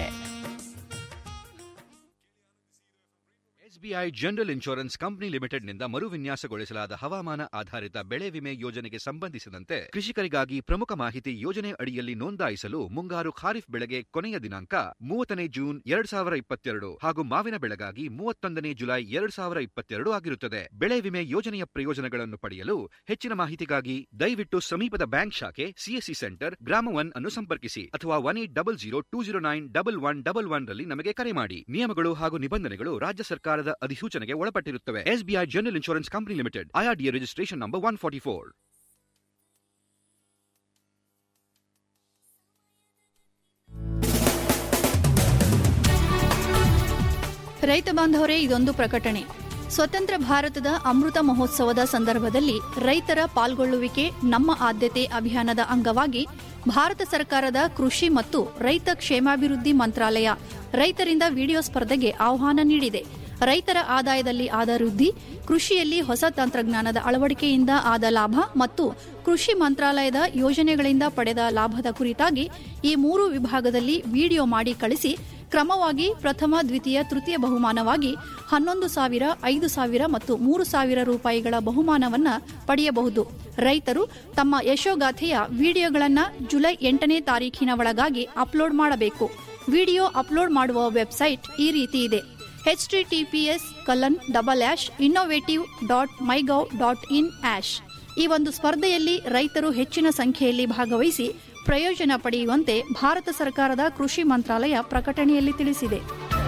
ಎಸ್ಬಿಐ ಜನರಲ್ ಇನ್ಶೂರೆನ್ಸ್ ಕಂಪನಿ ಲಿಮಿಟೆಡ್ನಿಂದ ಮರುವಿನ್ಯಾಸಗೊಳಿಸಲಾದ ಹವಾಮಾನ ಆಧಾರಿತ ಬೆಳೆ ವಿಮೆ ಯೋಜನೆಗೆ ಸಂಬಂಧಿಸಿದಂತೆ ಕೃಷಿಕರಿಗಾಗಿ ಪ್ರಮುಖ ಮಾಹಿತಿ ಯೋಜನೆ ಅಡಿಯಲ್ಲಿ ನೋಂದಾಯಿಸಲು ಮುಂಗಾರು ಖಾರಿಫ್ ಬೆಳೆಗೆ ಕೊನೆಯ ದಿನಾಂಕ ಮೂವತ್ತನೇ ಜೂನ್ ಎರಡ್ ಸಾವಿರ ಇಪ್ಪತ್ತೆರಡು ಹಾಗೂ ಮಾವಿನ ಬೆಳೆಗಾಗಿ ಮೂವತ್ತೊಂದನೇ ಜುಲೈ ಎರಡ್ ಸಾವಿರ ಇಪ್ಪತ್ತೆರಡು ಆಗಿರುತ್ತದೆ ಬೆಳೆ ವಿಮೆ ಯೋಜನೆಯ ಪ್ರಯೋಜನಗಳನ್ನು ಪಡೆಯಲು ಹೆಚ್ಚಿನ ಮಾಹಿತಿಗಾಗಿ ದಯವಿಟ್ಟು ಸಮೀಪದ ಬ್ಯಾಂಕ್ ಶಾಖೆ ಸಿಎಸ್ಸಿ ಸೆಂಟರ್ ಗ್ರಾಮ ಒನ್ ಅನ್ನು ಸಂಪರ್ಕಿಸಿ ಅಥವಾ one eight double zero two zero nine double one double one ರಲ್ಲಿ ನಮಗೆ ಕರೆ ಮಾಡಿ ನಿಯಮಗಳು ಹಾಗೂ ನಿಬಂಧನೆಗಳು ರಾಜ್ಯ ಸರ್ಕಾರದ ಅಧಿಸೂಚನೆಗೆ ಒಳಪಟ್ಟಿರುತ್ತವೆ SBI General Insurance Company Limited IRDA registration number one forty four ರೈತ ಬಾಂಧವರೇ ಇದೊಂದು ಪ್ರಕಟಣೆ ಸ್ವತಂತ್ರ ಭಾರತದ ಅಮೃತ ಮಹೋತ್ಸವದ ಸಂದರ್ಭದಲ್ಲಿ ರೈತರ ಪಾಲ್ಗೊಳ್ಳುವಿಕೆ ನಮ್ಮ ಆದ್ಯತೆ ಅಭಿಯಾನದ ಅಂಗವಾಗಿ ಭಾರತ ಸರ್ಕಾರದ ಕೃಷಿ ಮತ್ತು ರೈತ ಕ್ಷೇಮಾಭಿವೃದ್ಧಿ ಮಂತ್ರಾಲಯ ರೈತರಿಂದ ವಿಡಿಯೋ ಸ್ಪರ್ಧೆಗೆ ಆಹ್ವಾನ ನೀಡಿದೆ ರೈತರ ಆದಾಯದಲ್ಲಿ ಆದ ವೃದ್ಧಿ ಕೃಷಿಯಲ್ಲಿ ಹೊಸ ತಂತ್ರಜ್ಞಾನದ ಅಳವಡಿಕೆಯಿಂದ ಆದ ಲಾಭ ಮತ್ತು ಕೃಷಿ ಮಂತ್ರಾಲಯದ ಯೋಜನೆಗಳಿಂದ ಪಡೆದ ಲಾಭದ ಕುರಿತಾಗಿ ಈ ಮೂರು ವಿಭಾಗದಲ್ಲಿ ವಿಡಿಯೋ ಮಾಡಿ ಕಳಿಸಿ ಕ್ರಮವಾಗಿ ಪ್ರಥಮ ದ್ವಿತೀಯ ತೃತೀಯ ಬಹುಮಾನವಾಗಿ ಹನ್ನೊಂದು ಸಾವಿರ ಐದು ಸಾವಿರ ಮತ್ತು ಮೂರು ಸಾವಿರ ರೂಪಾಯಿಗಳ ಬಹುಮಾನವನ್ನ ಪಡೆಯಬಹುದು ರೈತರು ತಮ್ಮ ಯಶೋಗಾಥೆಯ ವಿಡಿಯೋಗಳನ್ನು ಜುಲೈ ಎಂಟನೇ ತಾರೀಖಿನ ಒಳಗಾಗಿ ಅಪ್ಲೋಡ್ ಮಾಡಬೇಕು ವಿಡಿಯೋ ಅಪ್ಲೋಡ್ ಮಾಡುವ ವೆಬ್ಸೈಟ್ ಈ ರೀತಿ ಇದೆ HTTPS Kalan double ಆಶ್ innovative dot MyGov dot in ಆಶ್ ಈ ಒಂದು ಸ್ಪರ್ಧೆಯಲ್ಲಿ ರೈತರು ಹೆಚ್ಚಿನ ಸಂಖ್ಯೆಯಲ್ಲಿ ಭಾಗವಹಿಸಿ ಪ್ರಯೋಜನ ಪಡೆಯುವಂತೆ ಭಾರತ ಸರ್ಕಾರದ ಕೃಷಿ ಮಂತ್ರಾಲಯ ಪ್ರಕಟಣೆಯಲ್ಲಿ ತಿಳಿಸಿದೆ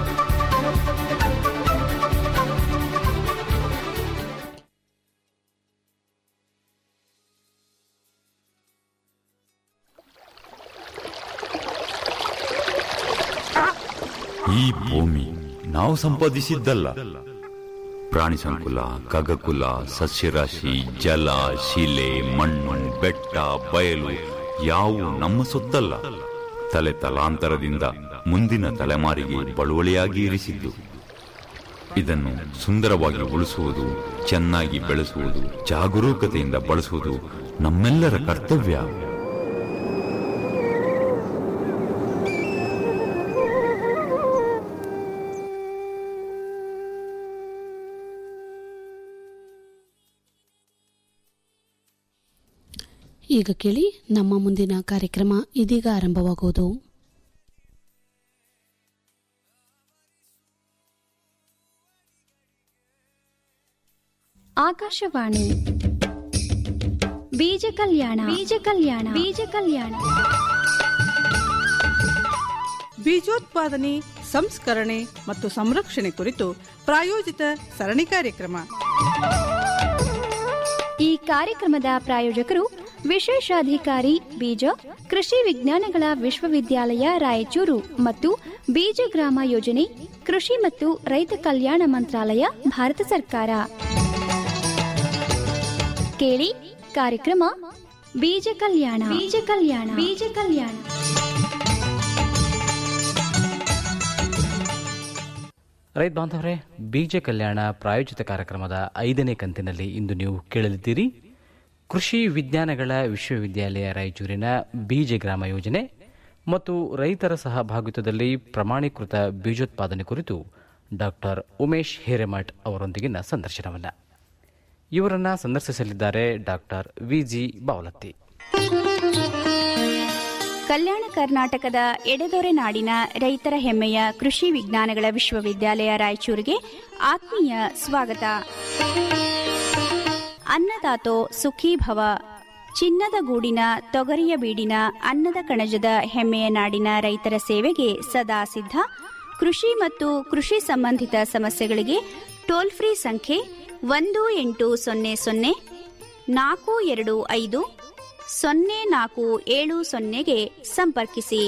ಈ ಭೂಮಿ ನಾವು ಸಂಪಾದಿಸಿದ್ದಲ್ಲ ಪ್ರಾಣಿ ಸಂಕುಲ ಖಗಕುಲ ಸಸ್ಯರಾಶಿ ಜಲ ಶಿಲೆ ಮಣ್ಣು ಬೆಟ್ಟ ಬಯಲು ಯಾವು ನಮ್ಮ ಸೊತ್ತಲ್ಲ ತಲೆ ತಲಾಂತರದಿಂದ ಮುಂದಿನ ತಲೆಮಾರಿಗೆ ಬಳುವಳಿಯಾಗಿ ಇರಿಸಿದ್ದು ಇದನ್ನು ಸುಂದರವಾಗಿ ಉಳಿಸುವುದು ಚೆನ್ನಾಗಿ ಬೆಳೆಸುವುದು ಜಾಗರೂಕತೆಯಿಂದ ಬಳಸುವುದು ನಮ್ಮೆಲ್ಲರ ಕರ್ತವ್ಯ ಈಗ ಕೇಳಿ ನಮ್ಮ ಮುಂದಿನ ಕಾರ್ಯಕ್ರಮ ಇದೀಗ ಆರಂಭವಾಗುವುದು ಆಕಾಶವಾಣಿ ಬೀಜ ಕಲ್ಯಾಣ ಬೀಜ ಕಲ್ಯಾಣ ಬೀಜ ಕಲ್ಯಾಣ ಬೀಜೋತ್ಪಾದನೆ ಸಂಸ್ಕರಣೆ ಮತ್ತು ಸಂರಕ್ಷಣೆ ಕುರಿತು ಪ್ರಾಯೋಜಿತ ಸರಣಿ ಕಾರ್ಯಕ್ರಮ ಈ ಕಾರ್ಯಕ್ರಮದ ಪ್ರಾಯೋಜಕರು ವಿಶೇಷಾಧಿಕಾರಿ ಬೀಜ ಕೃಷಿ ವಿಜ್ಞಾನಗಳ ವಿಶ್ವವಿದ್ಯಾಲಯ ರಾಯಚೂರು ಮತ್ತು ಬೀಜ ಗ್ರಾಮ ಯೋಜನೆ ಕೃಷಿ ಮತ್ತು ರೈತ ಕಲ್ಯಾಣ ಮಂತ್ರಾಲಯ ಭಾರತ ಸರ್ಕಾರ ಕೇಳಿ ಕಾರ್ಯಕ್ರಮ ಬೀಜ ಕಲ್ಯಾಣ ಬೀಜ ಕಲ್ಯಾಣ ಬೀಜ ಕಲ್ಯಾಣ ರೈತ ಬಾಂಧವರೇ ಬೀಜ ಕಲ್ಯಾಣ ಪ್ರಾಯೋಜಿತ ಕಾರ್ಯಕ್ರಮದ ಐದನೇ ಕಂತಿನಲ್ಲಿ ಇಂದು ನೀವು ಕೇಳಲಿದ್ದೀರಿ ಕೃಷಿ ವಿಜ್ಞಾನಗಳ ವಿಶ್ವವಿದ್ಯಾಲಯ ರಾಯಚೂರಿನ ಬೀಜ ಗ್ರಾಮ ಯೋಜನೆ ಮತ್ತು ರೈತರ ಸಹಭಾಗಿತ್ವದಲ್ಲಿ ಪ್ರಮಾಣೀಕೃತ ಬೀಜೋತ್ಪಾದನೆ ಕುರಿತು ಡಾಕ್ಟರ್ ಉಮೇಶ್ ಹಿರೇಮಠ್ ಅವರೊಂದಿಗಿನ ಸಂದರ್ಶನವನ್ನು ಇವರನ್ನ ಸಂದರ್ಶಿಸಲಿದ್ದಾರೆ ಡಾಕ್ಟರ್ ವಿಜಿ ಬಾವಲತ್ತಿ ಕಲ್ಯಾಣ ಕರ್ನಾಟಕದ ಎಡೆದೊರೆ ನಾಡಿನ ರೈತರ ಹೆಮ್ಮೆಯ ಕೃಷಿ ವಿಜ್ಞಾನಗಳ ವಿಶ್ವವಿದ್ಯಾಲಯ ರಾಯಚೂರಿಗೆ ಆತ್ಮೀಯ ಸ್ವಾಗತ ಅನ್ನದಾತೋ ಸುಖೀ ಭವ ಚಿನ್ನದ ಗೂಡಿನ ತೊಗರಿಯ ಬೀಡಿನ ಅನ್ನದ ಕಣಜದ ಹೆಮ್ಮೆಯ ನಾಡಿನ ರೈತರ ಸೇವೆಗೆ ಸದಾ ಸಿದ್ಧ ಕೃಷಿ ಮತ್ತು ಕೃಷಿ ಸಂಬಂಧಿತ ಸಮಸ್ಯೆಗಳಿಗೆ ಟೋಲ್ ಫ್ರೀ ಸಂಖ್ಯೆ ಒಂದು ಎಂಟು ಸೊನ್ನೆ ಸೊನ್ನೆ ನಾಲ್ಕು ಎರಡು ಐದು ಸೊನ್ನೆ ನಾಲ್ಕು ಏಳು ಸೊನ್ನೆಗೆ ಸಂಪರ್ಕಿಸಿ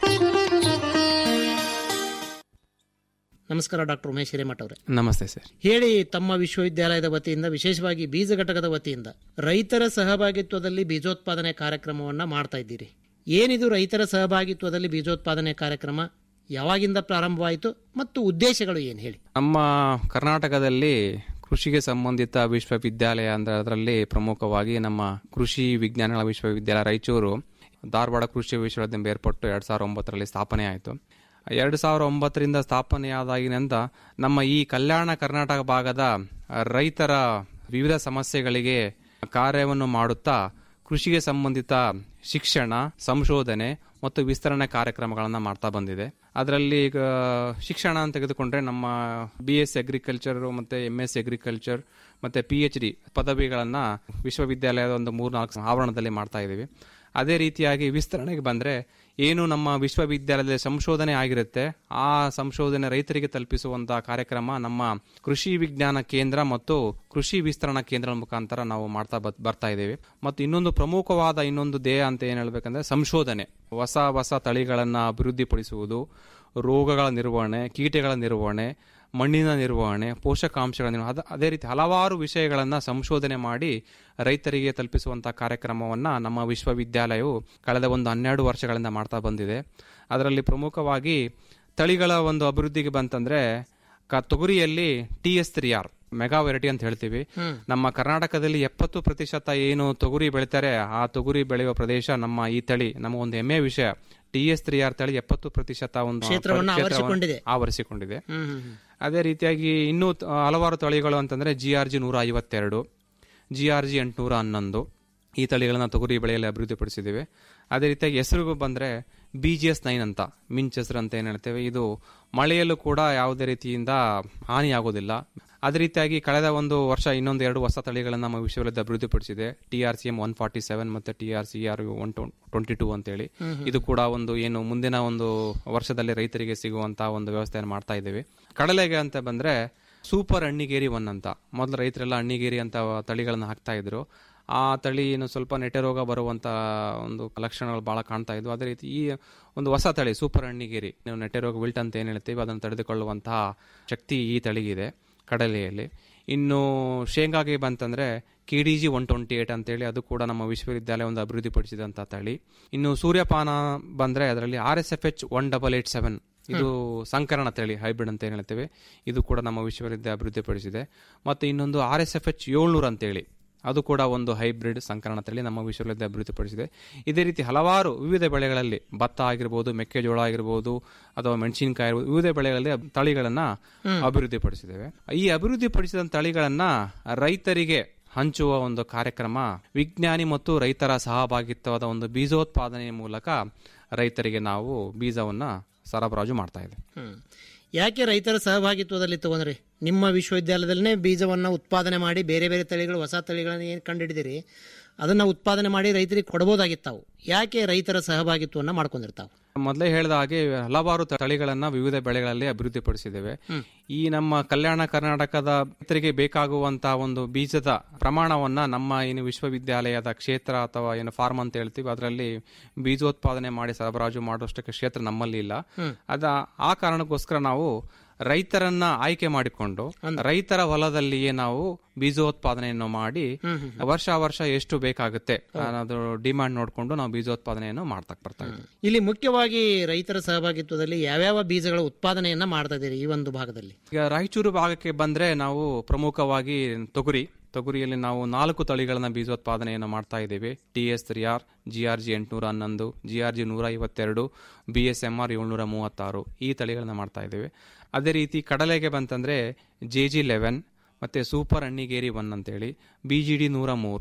ನಮಸ್ಕಾರ ಡಾಕ್ಟರ್ ಉಮೇಶ್ ಹಿರೇಮಠ ಅವರೇ ನಮಸ್ತೆ ಸರ್ ಹೇಳಿ ತಮ್ಮ ವಿಶ್ವವಿದ್ಯಾಲಯದ ವತಿಯಿಂದ ವಿಶೇಷವಾಗಿ ಬೀಜ ಘಟಕದ ವತಿಯಿಂದ ರೈತರ ಸಹಭಾಗಿತ್ವದಲ್ಲಿ ಬೀಜೋತ್ಪಾದನೆ ಕಾರ್ಯಕ್ರಮವನ್ನ ಮಾಡ್ತಾ ಇದ್ದೀರಿ ಏನಿದು ರೈತರ ಸಹಭಾಗಿತ್ವದಲ್ಲಿ ಬೀಜೋತ್ಪಾದನೆ ಕಾರ್ಯಕ್ರಮ ಯಾವಾಗಿಂದ ಪ್ರಾರಂಭವಾಯಿತು ಮತ್ತು ಉದ್ದೇಶಗಳು ಏನು ಹೇಳಿ ನಮ್ಮ ಕರ್ನಾಟಕದಲ್ಲಿ ಕೃಷಿಗೆ ಸಂಬಂಧಿತ ವಿಶ್ವವಿದ್ಯಾಲಯ ಅಂದ್ರೆ ಅದರಲ್ಲಿ ಪ್ರಮುಖವಾಗಿ ನಮ್ಮ ಕೃಷಿ ವಿಜ್ಞಾನಗಳ ವಿಶ್ವವಿದ್ಯಾಲಯ ರಾಯಚೂರು ಧಾರವಾಡ ಕೃಷಿ ವಿಶ್ವವಿದ್ಯಾಲಯ ಬೇರ್ಪಟ್ಟು ಎರಡ್ ಸಾವಿರದ ಒಂಬತ್ತರಲ್ಲಿ ಸ್ಥಾಪನೆ ಆಯಿತು ಎರಡು ಸಾವಿರದ ಒಂಬತ್ತರಿಂದ ಸ್ಥಾಪನೆಯಾದಾಗಿನಿಂದ ನಮ್ಮ ಈ ಕಲ್ಯಾಣ ಕರ್ನಾಟಕ ಭಾಗದ ರೈತರ ವಿವಿಧ ಸಮಸ್ಯೆಗಳಿಗೆ ಕಾರ್ಯವನ್ನು ಮಾಡುತ್ತಾ ಕೃಷಿಗೆ ಸಂಬಂಧಿತ ಶಿಕ್ಷಣ ಸಂಶೋಧನೆ ಮತ್ತು ವಿಸ್ತರಣೆ ಕಾರ್ಯಕ್ರಮಗಳನ್ನು ಮಾಡ್ತಾ ಬಂದಿದೆ ಅದರಲ್ಲಿ ಈಗ ಶಿಕ್ಷಣ ಅಂತ ತೆಗೆದುಕೊಂಡ್ರೆ ನಮ್ಮ ಬಿ ಎಸ್ ಅಗ್ರಿಕಲ್ಚರ್ ಮತ್ತೆ ಎಂ ಎಸ್ ಅಗ್ರಿಕಲ್ಚರ್ ಮತ್ತೆ ಪಿ ಎಚ್ ಡಿ ಪದವಿಗಳನ್ನ ವಿಶ್ವವಿದ್ಯಾಲಯದ ಒಂದು ಮೂರ್ನಾಲ್ಕು ಆವರಣದಲ್ಲಿ ಮಾಡ್ತಾ ಇದ್ದೀವಿ ಅದೇ ರೀತಿಯಾಗಿ ವಿಸ್ತರಣೆಗೆ ಬಂದ್ರೆ ಏನು ನಮ್ಮ ವಿಶ್ವವಿದ್ಯಾಲಯದಲ್ಲಿ ಸಂಶೋಧನೆ ಆಗಿರುತ್ತೆ ಆ ಸಂಶೋಧನೆ ರೈತರಿಗೆ ತಲುಪಿಸುವಂತಹ ಕಾರ್ಯಕ್ರಮ ನಮ್ಮ ಕೃಷಿ ವಿಜ್ಞಾನ ಕೇಂದ್ರ ಮತ್ತು ಕೃಷಿ ವಿಸ್ತರಣಾ ಕೇಂದ್ರ ಮುಖಾಂತರ ನಾವು ಮಾಡ್ತಾ ಬತ್- ಬರ್ತಾ ಇದ್ದೇವೆ ಮತ್ತು ಇನ್ನೊಂದು ಪ್ರಮುಖವಾದ ಇನ್ನೊಂದು ಧ್ಯೇಯ ಅಂತ ಏನ್ ಹೇಳ್ಬೇಕಂದ್ರೆ ಸಂಶೋಧನೆ ಹೊಸ ಹೊಸ ತಳಿಗಳನ್ನ ಅಭಿವೃದ್ಧಿಪಡಿಸುವುದು ರೋಗಗಳ ನಿರ್ವಹಣೆ ಕೀಟಗಳ ನಿರ್ವಹಣೆ ಮಣ್ಣಿನ ನಿರ್ವಹಣೆ ಪೋಷಕಾಂಶಗಳ ನಿರ್ವಹಣೆ ಅದ- ಅದೇ ರೀತಿ ಹಲವಾರು ವಿಷಯಗಳನ್ನ ಸಂಶೋಧನೆ ಮಾಡಿ ರೈತರಿಗೆ ತಲುಪಿಸುವಂತಹ ಕಾರ್ಯಕ್ರಮವನ್ನ ನಮ್ಮ ವಿಶ್ವವಿದ್ಯಾಲಯವು ಕಳೆದ ಒಂದು ಹನ್ನೆರಡು ವರ್ಷಗಳಿಂದ ಮಾಡ್ತಾ ಬಂದಿದೆ ಅದರಲ್ಲಿ ಪ್ರಮುಖವಾಗಿ ತಳಿಗಳ ಒಂದು ಅಭಿವೃದ್ಧಿಗೆ ಬಂತಂದ್ರೆ ಕ- ತೊಗರಿಯಲ್ಲಿ T S three R mega variety ಅಂತ ಹೇಳ್ತೀವಿ ಹ್ಮ್. ನಮ್ಮ ಕರ್ನಾಟಕದಲ್ಲಿ ಎಪ್ಪತ್ತು ಪ್ರತಿಶತ ಏನು ತೊಗರಿ ಬೆಳಿತಾರೆ ಆ ತೊಗರಿ ಬೆಳೆಯುವ ಪ್ರದೇಶ ನಮ್ಮ ಈ ತಳಿ ನಮ್ಮ ಒಂದು ಹೆಮ್ಮೆಯ ವಿಷಯ ಟಿ ಎಸ್ ತ್ರೀ ಆರ್ ತಳಿ ಎಪ್ಪತ್ತು ಪ್ರತಿಶತ ಒಂದು ಕ್ಷೇತ್ರವನ್ನ ಕ್ಷೇತ್ರವನ್ನ ಆವರಿಸಿಕೊಂಡಿದೆ. ಆವರಿಸಿಕೊಂಡಿದೆ ಹ್ಮ್, ಹ್ಮ್, ಹ್ಮ್. ಅದೇ ರೀತಿಯಾಗಿ ಇನ್ನೂ ತ- ಹಲವಾರು ತಳಿಗಳು ಅಂತಂದ್ರೆ ಜಿ ಆರ್ ಜಿ ನೂರ ಐವತ್ತೆರಡು ಜಿ ಆರ್ ಜಿ ಎಂಟುನೂರ ಹನ್ನೊಂದು ಈ ತಳಿಗಳನ್ನ ತೊಗರಿ ಬೆಳೆಯಲ್ಲಿ ಅಭಿವೃದ್ಧಿಪಡಿಸಿದ್ದೇವೆ ಅದೇ ರೀತಿಯಾಗಿ ಹೆಸರು ಬಂದ್ರೆ ಬಿ ಜಿ ಎಸ್ ನೈನ್ ಅಂತ ಮಿಂಚ್ ಹೆಸರು ಅಂತ ಏನ್ ಹೇಳ್ತೇವೆ ಇದು ಮಳೆಯಲ್ಲೂ ಕೂಡ ಯಾವುದೇ ರೀತಿಯಿಂದ ಹಾನಿಯಾಗೋದಿಲ್ಲ ಅದೇ ರೀತಿಯಾಗಿ ಕಳೆದ ಒಂದು ವರ್ಷ ಇನ್ನೊಂದು ಎರಡು ಹೊಸ ತಳಿಗಳನ್ನು ನಮ್ಮ ವಿಶ್ವವಿದ್ಯಾಲಯ ಅಭಿವೃದ್ಧಿಪಡಿಸಿದೆ T R C M one forty seven ಮತ್ತೆ T R C R one twenty two ಅಂತೇಳಿ ಹ್ಮ್ ಹ್ಮ್. ಇದು ಕೂಡ ಒಂದು ಏನು ಮುಂದಿನ ಒಂದು ವರ್ಷದಲ್ಲಿ ರೈತರಿಗೆ ಸಿಗುವಂತಹ ಒಂದು ವ್ಯವಸ್ಥೆಯನ್ನು ಮಾಡ್ತಾ ಇದ್ದೇವೆ ಕಡಲೆಗೆ ಅಂತ ಬಂದ್ರೆ ಸೂಪರ್ ಅಣ್ಣಿಗೇರಿ ಒನ್ ಅಂತ ಮೊದಲು ರೈತರೆಲ್ಲ ಅಣ್ಣಿಗೇರಿ ಅಂತ ತಳಿಗಳನ್ನು ಹಾಕ್ತಾ ಇದ್ರು ಆ ತಳಿ ಏನು ಸ್ವಲ್ಪ ನೆಟ್ಟೆ ರೋಗ ಬರುವಂತ ಒಂದು ಲಕ್ಷಣಗಳು ಬಹಳ ಕಾಣ್ತಾ ಇದ್ವು ಅದೇ ರೀತಿ ಈ ಒಂದು ಹೊಸ ತಳಿ ಸೂಪರ್ ಅಣ್ಣಿಗೇರಿ ನೀವು ನೆಟ್ಟೆ ರೋಗ ವಿಲ್ಟ್ ಅಂತ ಏನು ಹೇಳ್ತೀವಿ ಅದನ್ನು ತಡೆದುಕೊಳ್ಳುವಂತಹ ಶಕ್ತಿ ಈ ತಳಿಗಿದೆ ಕಡಲೆಯಲ್ಲಿ ಇನ್ನು ಶೇಂಗಾಗೆ ಬಂತಂದ್ರೆ K D G one twenty eight ಅಂತೇಳಿ ಅದು ಕೂಡ ನಮ್ಮ ವಿಶ್ವವಿದ್ಯಾಲಯ ಒಂದು ಅಭಿವೃದ್ಧಿಪಡಿಸಿದಂಥ ತಳಿ ಇನ್ನು ಸೂರ್ಯಪಾನ ಬಂದ್ರೆ ಅದರಲ್ಲಿ R S F H one double eight seven ಇದು ಸಂಕರಣ ತಳಿ ಹೈಬ್ರಿಡ್ ಅಂತ ಏನ್ ಹೇಳ್ತೇವೆ ಇದು ಕೂಡ ನಮ್ಮ ವಿಶ್ವವಿದ್ಯಾಲಯ ಅಭಿವೃದ್ಧಿಪಡಿಸಿದೆ ಮತ್ತು ಇನ್ನೊಂದು ಆರ್ ಎಸ್ ಎಫ್ ಎಚ್ ಏಳ್ನೂರು ಅಂತೇಳಿ ಅದು ಕೂಡ ಒಂದು ಹೈಬ್ರಿಡ್ ಸಂಕರಣ ತಳಿ ನಮ್ಮ ವಿಶ್ವವಿದ್ಯಾಲಯ ಅಭಿವೃದ್ಧಿಪಡಿಸಿದೆ ಇದೇ ರೀತಿ ಹಲವಾರು ವಿವಿಧ ಬೆಳೆಗಳಲ್ಲಿ ಭತ್ತ ಆಗಿರ್ಬೋದು ಮೆಕ್ಕೆಜೋಳ ಆಗಿರ್ಬೋದು ಅಥವಾ ಮೆಣಸಿನಕಾಯಿ ಇರ್ಬೋದು ವಿವಿಧ ಬೆಳೆಗಳಲ್ಲಿ ತಳಿಗಳನ್ನ ಹ್ಮ್. ಅಭಿವೃದ್ಧಿಪಡಿಸಿದ್ದೇವೆ ಈ ಅಭಿವೃದ್ಧಿಪಡಿಸಿದ ತಳಿಗಳನ್ನ ರೈತರಿಗೆ ಹಂಚುವ ಒಂದು ಕಾರ್ಯಕ್ರಮ ವಿಜ್ಞಾನಿ ಮತ್ತು ರೈತರ ಸಹಭಾಗಿತ್ವದ ಒಂದು ಬೀಜೋತ್ಪಾದನೆಯ ಮೂಲಕ ರೈತರಿಗೆ ನಾವು ಬೀಜವನ್ನ ಸರಬರಾಜು ಮಾಡ್ತಾ ಇದ್ದೇವೆ ಹ್ಮ್. ಯಾಕೆ ರೈತರ ಸಹಭಾಗಿತ್ವದಲ್ಲಿ ತಗೊಂಡ್ರಿ ನಿಮ್ಮ ವಿಶ್ವವಿದ್ಯಾಲಯದಲ್ಲೇ ಬೀಜವನ್ನ ಉತ್ಪಾದನೆ ಮಾಡಿ ಬೇರೆ ಬೇರೆ ತಳಿಗಳು ಹೊಸ ತಳಿಗಳನ್ನ ಏನು ಕಂಡುಹಿಡಿದಿರಿ ಅದನ್ನ ಉತ್ಪಾದನೆ ಮಾಡಿ ರೈತರಿಗೆ ಕೊಡಬಹುದಾಗಿತ್ತಾವು ಯಾಕೆ ರೈತರ ಸಹಭಾಗಿತ್ವವನ್ನು ಮಾಡ್ಕೊಂಡಿರ್ತಾವು ಮೊದಲೇ ಹೇಳಿದ ಹಾಗೆ ಹಲವಾರು ತಳಿಗಳನ್ನ ವಿವಿಧ ಬೆಳೆಗಳಲ್ಲಿ ಅಭಿವೃದ್ಧಿಪಡಿಸಿದ್ದೇವೆ ಹ್ಮ್. ಈ ನಮ್ಮ ಕಲ್ಯಾಣ ಕರ್ನಾಟಕದ ರೈತರಿಗೆ ಬೇಕಾಗುವಂತಹ ಒಂದು ಬೀಜದ ಪ್ರಮಾಣವನ್ನ ನಮ್ಮ ಏನು ವಿಶ್ವವಿದ್ಯಾಲಯದ ಕ್ಷೇತ್ರ ಅಥವಾ ಏನು ಫಾರ್ಮ್ ಅಂತ ಹೇಳ್ತೀವಿ ಅದರಲ್ಲಿ ಬೀಜೋತ್ಪಾದನೆ ಮಾಡಿ ಸರಬರಾಜು ಮಾಡುವಷ್ಟಕ್ಕೆ ಕ್ಷೇತ್ರ ನಮ್ಮಲ್ಲಿ ಇಲ್ಲ ಹ್ಮ್. ಅದ ಆ ಕಾರಣಕ್ಕೋಸ್ಕರ ನಾವು ರೈತರನ್ನ ಆಯ್ಕೆ ಮಾಡಿಕೊಂಡು ರೈತರ ಹೊಲದಲ್ಲಿಯೇ ನಾವು ಬೀಜೋತ್ಪಾದನೆಯನ್ನು ಮಾಡಿ ಹ್ಮ್, ಹ್ಮ್, ವರ್ಷ ವರ್ಷ ಎಷ್ಟು ಬೇಕಾಗುತ್ತೆ ಅನ್ನೋದು ಡಿಮಾಂಡ್ ನೋಡಿಕೊಂಡು ನಾವು ಬೀಜೋತ್ಪಾದನೆಯನ್ನು ಮಾಡ್ತಾ ಬರ್ತಾ ಇದ್ದೀವಿ ಇಲ್ಲಿ ಮುಖ್ಯವಾಗಿ ರೈತರ ಸಹಭಾಗಿತ್ವದಲ್ಲಿ ಯಾವ್ಯಾವ ಬೀಜಗಳ ಉತ್ಪಾದನೆಯನ್ನ ಮಾಡ್ತಾ ಇದ್ದೀರಿ ಈ ಒಂದು ಭಾಗದಲ್ಲಿ ಈಗ ರಾಯಚೂರು ಭಾಗಕ್ಕೆ ಬಂದ್ರೆ ನಾವು ಪ್ರಮುಖವಾಗಿ ತೊಗರಿ ತೊಗರಿಯಲ್ಲಿ ನಾವು ನಾಲ್ಕು ತಳಿಗಳನ್ನ ಬೀಜೋತ್ಪಾದನೆಯನ್ನು ಮಾಡ್ತಾ ಇದ್ದೇವೆ T S three R G R G ಎಂಟುನೂರ ಹನ್ನೊಂದು ಜಿ ಆರ್ ಜಿ ನೂರ ಐವತ್ತೆರಡು ಬಿ ಎಸ್ ಎಂ ಆರ್ ಏಳ್ನೂರ ಮೂವತ್ತಾರು ಈ ತಳಿಗಳನ್ನ ಮಾಡ್ತಾ ಇದ್ದೇವೆ ಅದೇ ರೀತಿ ಕಡಲೆಗೆ ಬಂತಂದ್ರೆ ಜೆ ಜಿ ಲೆವೆನ್ ಮತ್ತೆ ಸೂಪರ್ ಅಣ್ಣಿಗೇರಿ ಒನ್ ಅಂತೇಳಿ ಬಿ ಜಿ ಡಿ ನೂರ ಮೂರು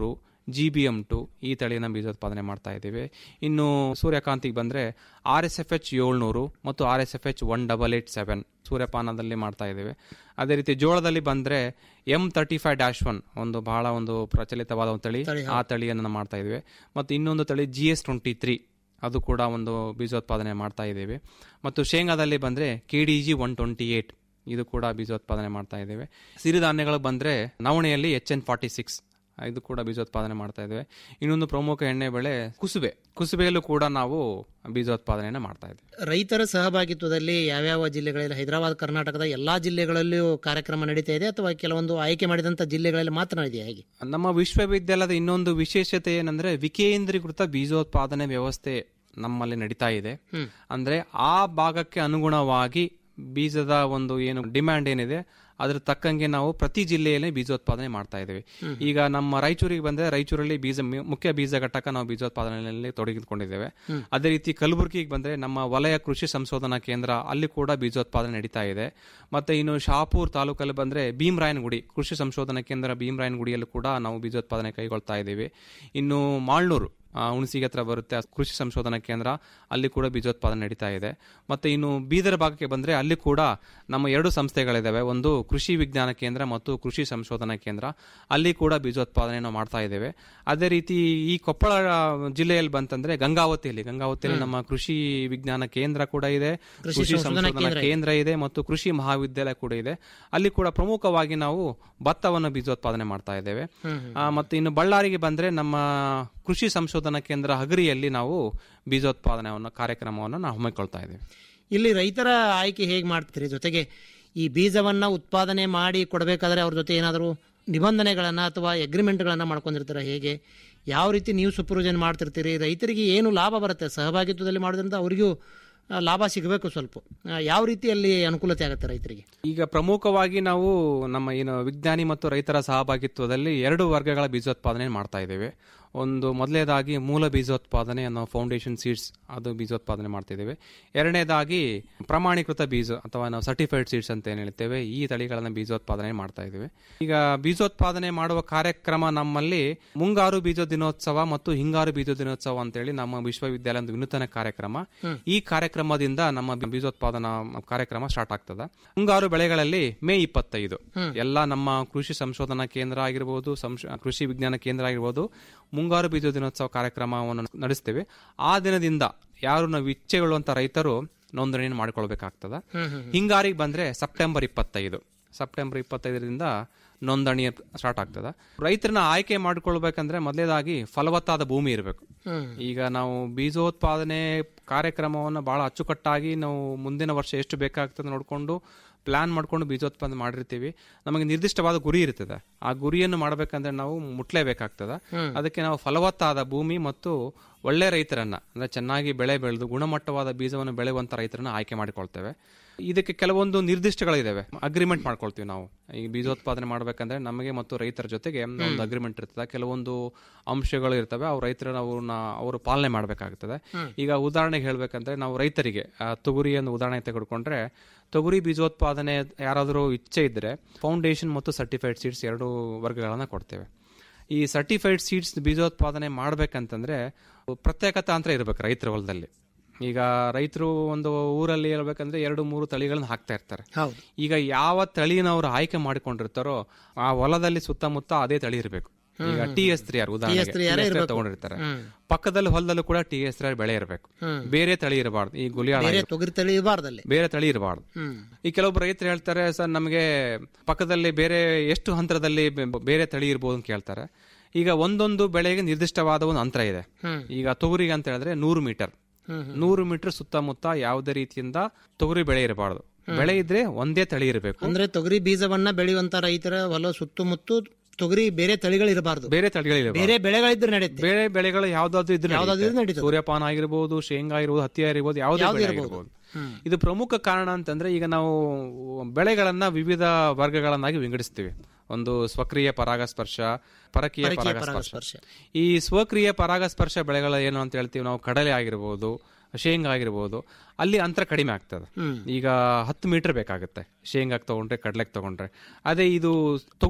ಜಿ ಬಿ ಎಂ ಟು ಈ ತಳಿಯನ್ನು ಬೀಜೋತ್ಪಾದನೆ ಮಾಡ್ತಾ ಇದ್ದೀವಿ ಇನ್ನು ಸೂರ್ಯಕಾಂತಿಗೆ ಬಂದರೆ ಆರ್ ಎಸ್ ಎಫ್ ಎಚ್ ಏಳ್ನೂರು ಮತ್ತು R S F H one double eight seven ಸೂರ್ಯಪಾನದಲ್ಲಿ ಮಾಡ್ತಾ ಇದ್ದೇವೆ ಅದೇ ರೀತಿ ಜೋಳದಲ್ಲಿ ಬಂದರೆ M thirty five dash one ಒಂದು ಬಹಳ ಒಂದು ಪ್ರಚಲಿತವಾದ ಒಂದು ತಳಿ ತಳಿ, ಆ ತಳಿಯನ್ನು ನಾವು ಮಾಡ್ತಾ ಇದ್ದೇವೆ ಮತ್ತು ಇನ್ನೊಂದು ತಳಿ ಜಿ ಎಸ್ ಟ್ವೆಂಟಿ ತ್ರೀ ಅದು ಕೂಡ ಒಂದು ಬೀಜೋತ್ಪಾದನೆ ಮಾಡ್ತಾ ಇದ್ದೇವೆ ಮತ್ತು ಶೇಂಗಾದಲ್ಲಿ ಬಂದರೆ K D G one twenty eight ಇದು ಕೂಡ ಬೀಜೋತ್ಪಾದನೆ ಮಾಡ್ತಾ ಇದ್ದೇವೆ ಸಿರಿಧಾನ್ಯಗಳು ಬಂದರೆ ನವಣೆಯಲ್ಲಿ ಎಚ್ ಎನ್ ಫಾರ್ಟಿ ಸಿಕ್ಸ್ ಇದು ಕೂಡ ಬೀಜೋತ್ಪಾದನೆ ಮಾಡ್ತಾ ಇದ್ದೇವೆ ಇನ್ನೊಂದು ಪ್ರಮುಖ ಎಣ್ಣೆ ಬೆಳೆ ಕುಸುಬೆ ಕುಸುಬೆಯಲ್ಲೂ ಕೂಡ ನಾವು ಬೀಜೋತ್ಪಾದನೆಯನ್ನು ಮಾಡ್ತಾ ಇದ್ದೇವೆ ರೈತರ ಸಹಭಾಗಿತ್ವದಲ್ಲಿ ಯಾವ್ಯಾವ ಜಿಲ್ಲೆಗಳಲ್ಲಿ ಹೈದರಾಬಾದ್ ಕರ್ನಾಟಕದ ಎಲ್ಲಾ ಜಿಲ್ಲೆಗಳಲ್ಲಿಯೂ ಕಾರ್ಯಕ್ರಮ ನಡೀತಾ ಇದೆ ಅಥವಾ ಕೆಲವೊಂದು ಆಯ್ಕೆ ಮಾಡಿದಂತ ಜಿಲ್ಲೆಗಳಲ್ಲಿ ಮಾತ್ರ ಇದೆಯಾ ಹೇಗೆ ನಮ್ಮ ವಿಶ್ವವಿದ್ಯಾಲಯದ ಇನ್ನೊಂದು ವಿಶೇಷತೆ ಏನಂದ್ರೆ ವಿಕೇಂದ್ರೀಕೃತ ಬೀಜೋತ್ಪಾದನೆ ವ್ಯವಸ್ಥೆ ನಮ್ಮಲ್ಲಿ ನಡೀತಾ ಇದೆ ಅಂದ್ರೆ ಆ ಭಾಗಕ್ಕೆ ಅನುಗುಣವಾಗಿ ಬೀಜದ ಒಂದು ಏನು ಡಿಮ್ಯಾಂಡ್ ಏನಿದೆ ಅದ್ರ ತಕ್ಕಂಗೆ ನಾವು ಪ್ರತಿ ಜಿಲ್ಲೆಯಲ್ಲಿ ಬೀಜೋತ್ಪಾದನೆ ಮಾಡ್ತಾ ಇದ್ದೇವೆ ಈಗ ನಮ್ಮ ರಾಯಚೂರಿಗೆ ಬಂದ್ರೆ ರಾಯಚೂರಲ್ಲಿ ಬೀಜ ಮುಖ್ಯ ಬೀಜ ಘಟಕ ನಾವು ಬೀಜೋತ್ಪಾದನೆಯಲ್ಲಿ ತೊಡಗಿಕೊಂಡಿದ್ದೇವೆ ಹ್ಮ್. ಅದೇ ರೀತಿ ಕಲಬುರಗಿಗೆ ಬಂದ್ರೆ ನಮ್ಮ ವಲಯ ಕೃಷಿ ಸಂಶೋಧನಾ ಕೇಂದ್ರ ಅಲ್ಲಿ ಕೂಡ ಬೀಜೋತ್ಪಾದನೆ ನಡೀತಾ ಇದೆ ಮತ್ತೆ ಇನ್ನು ಶಾಪೂರ್ ತಾಲೂಕಲ್ಲಿ ಬಂದ್ರೆ ಭೀಮರಾಯನಗುಡಿ ಕೃಷಿ ಸಂಶೋಧನಾ ಕೇಂದ್ರ ಭೀಮರಾಯನಗುಡಿಯಲ್ಲೂ ಕೂಡ ನಾವು ಬೀಜೋತ್ಪಾದನೆ ಕೈಗೊಳ್ತಾ ಇದ್ದೀವಿ ಇನ್ನು ಮಾಳ್ನೂರು ಆ, ಹುಣಸಿಗೆ ಹತ್ರ ಬರುತ್ತೆ ಆ ಕೃಷಿ ಸಂಶೋಧನಾ ಕೇಂದ್ರ ಅಲ್ಲಿ ಕೂಡ ಬೀಜೋತ್ಪಾದನೆ ನಡೀತಾ ಇದೆ ಮತ್ತೆ ಇನ್ನು ಬೀದರ್ ಭಾಗಕ್ಕೆ ಬಂದ್ರೆ ಅಲ್ಲಿ ಕೂಡ ನಮ್ಮ ಎರಡು ಸಂಸ್ಥೆಗಳಿದಾವೆ ಒಂದು ಕೃಷಿ ವಿಜ್ಞಾನ ಕೇಂದ್ರ ಮತ್ತು ಕೃಷಿ ಸಂಶೋಧನಾ ಕೇಂದ್ರ ಅಲ್ಲಿ ಕೂಡ ಬೀಜೋತ್ಪಾದನೆ ನಾವು ಮಾಡ್ತಾ ಇದ್ದೇವೆ ಅದೇ ರೀತಿ ಈ ಕೊಪ್ಪಳ ಜಿಲ್ಲೆಯಲ್ಲಿ ಬಂತಂದ್ರೆ ಗಂಗಾವತಿಯಲ್ಲಿ ಗಂಗಾವತಿಯಲ್ಲಿ ನಮ್ಮ ಕೃಷಿ ವಿಜ್ಞಾನ ಕೇಂದ್ರ ಕೂಡ ಇದೆ ಕೃಷಿ ಕೃಷಿ ಸಂಶೋಧನಾ ಸಂಶೋಧನಾ ಕೇಂದ್ರ ಇದೆ. ಕೇಂದ್ರ ಇದೆ ಮತ್ತು ಕೃಷಿ ಮಹಾವಿದ್ಯಾಲಯ ಕೂಡ ಇದೆ ಅಲ್ಲಿ ಕೂಡ ಪ್ರಮುಖವಾಗಿ ನಾವು ಭತ್ತವನ್ನು ಬೀಜೋತ್ಪಾದನೆ ಮಾಡ್ತಾ ಇದ್ದೇವೆ ಹ್ಮ್, ಹ್ಮ್. ಆ, ಮತ್ತೆ ಇನ್ನು ಬಳ್ಳಾರಿಗೆ ಬಂದ್ರೆ ನಮ್ಮ ಕೃಷಿ ಸಂಶೋಧನಾ ಕೇಂದ್ರ ಹಗರಿಯಲ್ಲಿ ನಾವು ಬೀಜೋತ್ಪಾದನೆಯನ್ನು ಕಾರ್ಯಕ್ರಮವನ್ನು ನಾವು ಹಮ್ಮಿಕೊಳ್ತಾ ಇದ್ದೇವೆ ಇಲ್ಲಿ ರೈತರ ಆಯ್ಕೆ ಹೇಗೆ ಮಾಡ್ತೀರಿ ಜೊತೆಗೆ ಈ ಬೀಜವನ್ನ ಉತ್ಪಾದನೆ ಮಾಡಿ ಕೊಡಬೇಕಾದ್ರೆ ಅವ್ರ ಜೊತೆ ಏನಾದರೂ ನಿಬಂಧನೆಗಳನ್ನ ಅಥವಾ ಅಗ್ರಿಮೆಂಟ್ಗಳನ್ನ ಮಾಡ್ಕೊಂಡಿರ್ತೀರ ಹೇಗೆ ಯಾವ ರೀತಿ ನೀವು ಸೂಪರ್ವಿಷನ್ ಮಾಡ್ತಿರ್ತೀರಿ ರೈತರಿಗೆ ಏನು ಲಾಭ ಬರುತ್ತೆ ಸಹಭಾಗಿತ್ವದಲ್ಲಿ ಮಾಡೋದ್ರಿಂದ ಅವರಿಗೂ ಆ, ಲಾಭ ಸಿಗಬೇಕು ಸ್ವಲ್ಪ ಆ, ಯಾವ ರೀತಿಯಲ್ಲಿ ಅನುಕೂಲತೆ ಆಗುತ್ತೆ ರೈತರಿಗೆ ಈಗ ಪ್ರಮುಖವಾಗಿ ನಾವು ನಮ್ಮ ಏನು ವಿಜ್ಞಾನಿ ಮತ್ತು ರೈತರ ಸಹಭಾಗಿತ್ವದಲ್ಲಿ ಎರಡು ವರ್ಗಗಳ ಬೀಜೋತ್ಪಾದನೆ ಮಾಡ್ತಾ ಇದ್ದೇವೆ ಒಂದು ಮೊದಲನೇದಾಗಿ ಮೂಲ ಬೀಜೋತ್ಪಾದನೆ ಅನ್ನೋ ಫೌಂಡೇಶನ್ ಸೀಡ್ಸ್ ಅದು ಬೀಜೋತ್ಪಾದನೆ ಮಾಡ್ತಾ ಇದ್ದೇವೆ ಎರಡನೇದಾಗಿ ಪ್ರಮಾಣೀಕೃತ ಬೀಜ ಅಥವಾ ನಾವು ಸರ್ಟಿಫೈಡ್ ಸೀಡ್ಸ್ ಅಂತ ಏನು ಹೇಳ್ತೇವೆ ಈ ತಳಿಗಳನ್ನು ಬೀಜೋತ್ಪಾದನೆ ಮಾಡ್ತಾ ಇದ್ದೇವೆ ಈಗ ಬೀಜೋತ್ಪಾದನೆ ಮಾಡುವ ಕಾರ್ಯಕ್ರಮ ನಮ್ಮಲ್ಲಿ ಮುಂಗಾರು ಬೀಜ ದಿನೋತ್ಸವ ಮತ್ತು ಹಿಂಗಾರು ಬೀಜ ದಿನೋತ್ಸವ ಅಂತೇಳಿ ನಮ್ಮ ವಿಶ್ವವಿದ್ಯಾಲಯ ಒಂದು ವಿನೂತನ ಕಾರ್ಯಕ್ರಮ ಈ ಕಾರ್ಯಕ್ರಮದಿಂದ ನಮ್ಮ ಬೀಜೋತ್ಪಾದನಾ ಕಾರ್ಯಕ್ರಮ ಸ್ಟಾರ್ಟ್ ಆಗ್ತದ ಮುಂಗಾರು ಬೆಳೆಗಳಲ್ಲಿ ಮೇ ಇಪ್ಪತ್ತೈದು ಎಲ್ಲ ನಮ್ಮ ಕೃಷಿ ಸಂಶೋಧನಾ ಕೇಂದ್ರ ಆಗಿರ್ಬೋದು ಸಂಶ- ಕೃಷಿ ವಿಜ್ಞಾನ ಕೇಂದ್ರ ಆಗಿರ್ಬೋದು ಮುಂಗಾರು ಬೀಜ ದಿನೋತ್ಸವ ಕಾರ್ಯಕ್ರಮವನ್ನು ನಡೆಸ್ತೇವೆ ಆ ದಿನದಿಂದ ಯಾರು ನಾವು ಇಚ್ಛೆಗೊಳ್ಳುವಂತ ರೈತರು ನೋಂದಣಿಯನ್ನು ಮಾಡಿಕೊಳ್ಬೇಕಾಗ್ತದ ಹಿಂಗಾರಿಗೆ ಬಂದ್ರೆ ಸೆಪ್ಟೆಂಬರ್ ಇಪ್ಪತ್ತೈದು ಸೆಪ್ಟೆಂಬರ್ ಇಪ್ಪತ್ತೈದರಿಂದ ನೋಂದಣಿ ಸ್ಟಾರ್ಟ್ ಆಗ್ತದ ರೈತರನ್ನ ಆಯ್ಕೆ ಮಾಡಿಕೊಳ್ಬೇಕಂದ್ರೆ ಮೊದಲೇದಾಗಿ ಫಲವತ್ತಾದ ಭೂಮಿ ಇರಬೇಕು ಈಗ ನಾವು ಬೀಜೋತ್ಪಾದನೆ ಕಾರ್ಯಕ್ರಮವನ್ನು ಬಹಳ ಅಚ್ಚುಕಟ್ಟಾಗಿ ನಾವು ಮುಂದಿನ ವರ್ಷ ಎಷ್ಟು ಬೇಕಾಗ್ತದೆ ನೋಡಿಕೊಂಡು ಪ್ಲಾನ್ ಮಾಡ್ಕೊಂಡು ಬೀಜೋತ್ಪಾದನೆ ಮಾಡಿರ್ತೀವಿ ನಮಗೆ ನಿರ್ದಿಷ್ಟವಾದ ಗುರಿ ಇರ್ತದೆ ಆ ಗುರಿಯನ್ನು ಮಾಡಬೇಕಂದ್ರೆ ನಾವು ಮುಟ್ಲೇಬೇಕಾಗ್ತದ ಹ್ಮ್. ಅದಕ್ಕೆ ನಾವು ಫಲವತ್ತಾದ ಭೂಮಿ ಮತ್ತು ಒಳ್ಳೆ ರೈತರನ್ನ ಅಂದ್ರೆ ಚೆನ್ನಾಗಿ ಬೆಳೆ ಬೆಳೆದು ಗುಣಮಟ್ಟವಾದ ಬೀಜವನ್ನು ಬೆಳೆಯುವಂತ ರೈತರನ್ನ ಆಯ್ಕೆ ಮಾಡಿಕೊಳ್ತೇವೆ ಇದಕ್ಕೆ ಕೆಲವೊಂದು ನಿರ್ದಿಷ್ಟಗಳಿದಾವೆ ಅಗ್ರಿಮೆಂಟ್ ಮಾಡ್ಕೊಳ್ತೀವಿ ನಾವು ಈ ಬೀಜೋತ್ಪಾದನೆ ಮಾಡ್ಬೇಕಂದ್ರೆ ನಮಗೆ ಮತ್ತು ರೈತರ ಜೊತೆಗೆ ಒಂದು ಅಗ್ರಿಮೆಂಟ್ ಇರ್ತದೆ ಕೆಲವೊಂದು ಅಂಶಗಳು ಇರ್ತವೆ ಅವ್ರ ರೈತರ ಅವ್ರನ್ನ ಅವರು ಪಾಲನೆ ಮಾಡಬೇಕಾಗ್ತದೆ ಹ್ಮ್. ಈಗ ಉದಾಹರಣೆಗೆ ಹೇಳ್ಬೇಕಂದ್ರೆ ನಾವು ರೈತರಿಗೆ ಆ, ತೊಗರಿಯನ್ನು ಉದಾಹರಣೆ ತೆಗೆದುಕೊಂಡ್ರೆ ತೊಗರಿ ಬೀಜೋತ್ಪಾದನೆ ಯಾರಾದರೂ ಇಚ್ಛೆ ಇದ್ರೆ ಫೌಂಡೇಶನ್ ಮತ್ತು ಸರ್ಟಿಫೈಡ್ ಸೀಡ್ಸ್ ಎರಡು ವರ್ಗಗಳನ್ನ ಕೊಡ್ತೇವೆ ಈ ಸರ್ಟಿಫೈಡ್ ಸೀಡ್ಸ್ ಬೀಜೋತ್ಪಾದನೆ ಮಾಡ್ಬೇಕಂತಂದ್ರೆ ಪ್ರತ್ಯೇಕತಾ ಅಂತ ಇರಬೇಕು ರೈತರ ಹೊಲದಲ್ಲಿ ಈಗ ರೈತರು ಒಂದು ಊರಲ್ಲಿ ಹೇಳ್ಬೇಕಂದ್ರೆ ಎರಡು ಮೂರು ತಳಿಗಳನ್ನ ಹಾಕ್ತಾ ಇರ್ತಾರೆ ಹೌದು ಈಗ ಯಾವ ತಳಿನ ಅವ್ರು ಆಯ್ಕೆ ಮಾಡಿಕೊಂಡಿರ್ತಾರೋ ಆ ಹೊಲದಲ್ಲಿ ಸುತ್ತಮುತ್ತ ಅದೇ ತಳಿ ಇರಬೇಕು ಈಗ ಹ್ಮ್, T S three R TS3R ಉದಾಹರಣೆ ಇರ್ಬೇಕು. ತಗೊಂಡಿರ್ತಾರೆ ಹ್ಮ್. ಪಕ್ಕದಲ್ಲಿ ಹೊಲದಲ್ಲೂ ಕೂಡ ಟಿ ಎಸ್ ತ್ರೀ ಬೆಳೆ ಇರಬೇಕು ಹ್ಮ್. ಬೇರೆ ತಳಿ ಇರಬಾರ್ದು ಈ ಗುಲಿಯಾಳ ಬೇರೆ ತೊಗರಿ ತಳಿ ಇರಬಾರ್ದಲ್ಲಿ ಬೇರೆ ತಳಿ ಇರಬಾರ್ದು ಹ್ಮ್ ಈ ಕೆಲವೊಬ್ರು ರೈತರು ಹೇಳ್ತಾರೆ ಸರ್ ನಮಗೆ ಪಕ್ಕದಲ್ಲಿ ಬೇರೆ ಎಷ್ಟು ಹಂತರದಲ್ಲಿ ಬೆ- ಬೇರೆ ತಳಿ ಇರ್ಬೋದು ಅಂತ ಕೇಳ್ತಾರೆ ಈಗ ಒಂದೊಂದು ಬೆಳೆಗೆ ನಿರ್ದಿಷ್ಟವಾದ ಒಂದು ಅಂತರ ಇದೆ ಹ್ಮ್. ಈಗ ತೊಗರಿಗೆ ಅಂತ ಹೇಳಿದ್ರೆ ನೂರು ಮೀಟರ್ ಹ್ಮ್, ಹ್ಮ್. ನೂರು ಮೀಟರ್ ಸುತ್ತಮುತ್ತ ಯಾವುದೇ ರೀತಿಯಿಂದ ತೊಗರಿ ಬೆಳೆ ಇರಬಾರ್ದು ಬೆಳೆ ಇದ್ರೆ ಒಂದೇ ತಳಿ ಇರಬೇಕು ಅಂದ್ರೆ ತೊಗರಿ ಬೀಜವನ್ನ ಬೆಳೆಯುವಂತ ರೈತರ ಹೊಲ ಸುತ್ತಮುತ್ತ ತೊಗರಿ ಬೇರೆ ತಳಿಗಳು ಇರಬಾರ್ದು ಬೇರೆ ತಳಿಗಳಿಲ್ಲ ಬೇರೆ ಬೆಳೆಗಳಿದ್ರೆ ನಡೆಯುತ್ತೆ ಬೇರೆ ಬೆಳೆಗಳು ಯಾವ್ದಾದ್ರು ಇದ್ರೆ ಯಾವ್ದಾದ್ರು ನಡೀತದೆ. ನಡೀತದೆ. ಸೂರ್ಯಪಾನ ಆಗಿರ್ಬೋದು ಶೇಂಗಾ ಇರ್ಬೋದು ಹತ್ತಿ ಆಗಿರ್ಬೋದು ಯಾವುದೇ ಯಾವ್ದು ಬೆಳೆ ಇರ್ಬೋದು. ಆಗಿರ್ಬೋದು ಹ್ಮ್. ಇದು ಪ್ರಮುಖ ಕಾರಣ ಅಂತಂದ್ರೆ ಈಗ ನಾವು ಬೆಳೆಗಳನ್ನ ವಿವಿಧ ವರ್ಗಗಳನ್ನಾಗಿ ವಿಂಗಡಿಸ್ತೀವಿ ಒಂದು ಸ್ವಕ್ರಿಯ ಪರಾಗಸ್ಪರ್ಶ ಪರಕೀಯ ಪರಕೀಯ ಪರಾಗಸ್ಪರ್ಶ ಪರಾಗಸ್ಪರ್ಶ. ಈ ಸ್ವಕ್ರಿಯ ಪರಾಗಸ್ಪರ್ಶ ಬೆಳೆಗಳ ಏನು ಅಂತ ಹೇಳ್ತೀವಿ ನಾವು ಕಡಲೆ ಆಗಿರ್ಬೋದು ಶೇಂಗಾ ಆಗಿರ್ಬೋದು ಅಲ್ಲಿ ಅಂತರ ಕಡಿಮೆ ಆಗ್ತದೆ ಹ್ಮ್. ಈಗ ಹತ್ತು ಮೀಟರ್ ಬೇಕಾಗುತ್ತೆ ಶೇಂಗಾಕ್ ತಗೊಂಡ್ರೆ ಕಡಲೆಗೆ ತಗೊಂಡ್ರೆ ಅದೇ ಇದು ತೊಗರಿ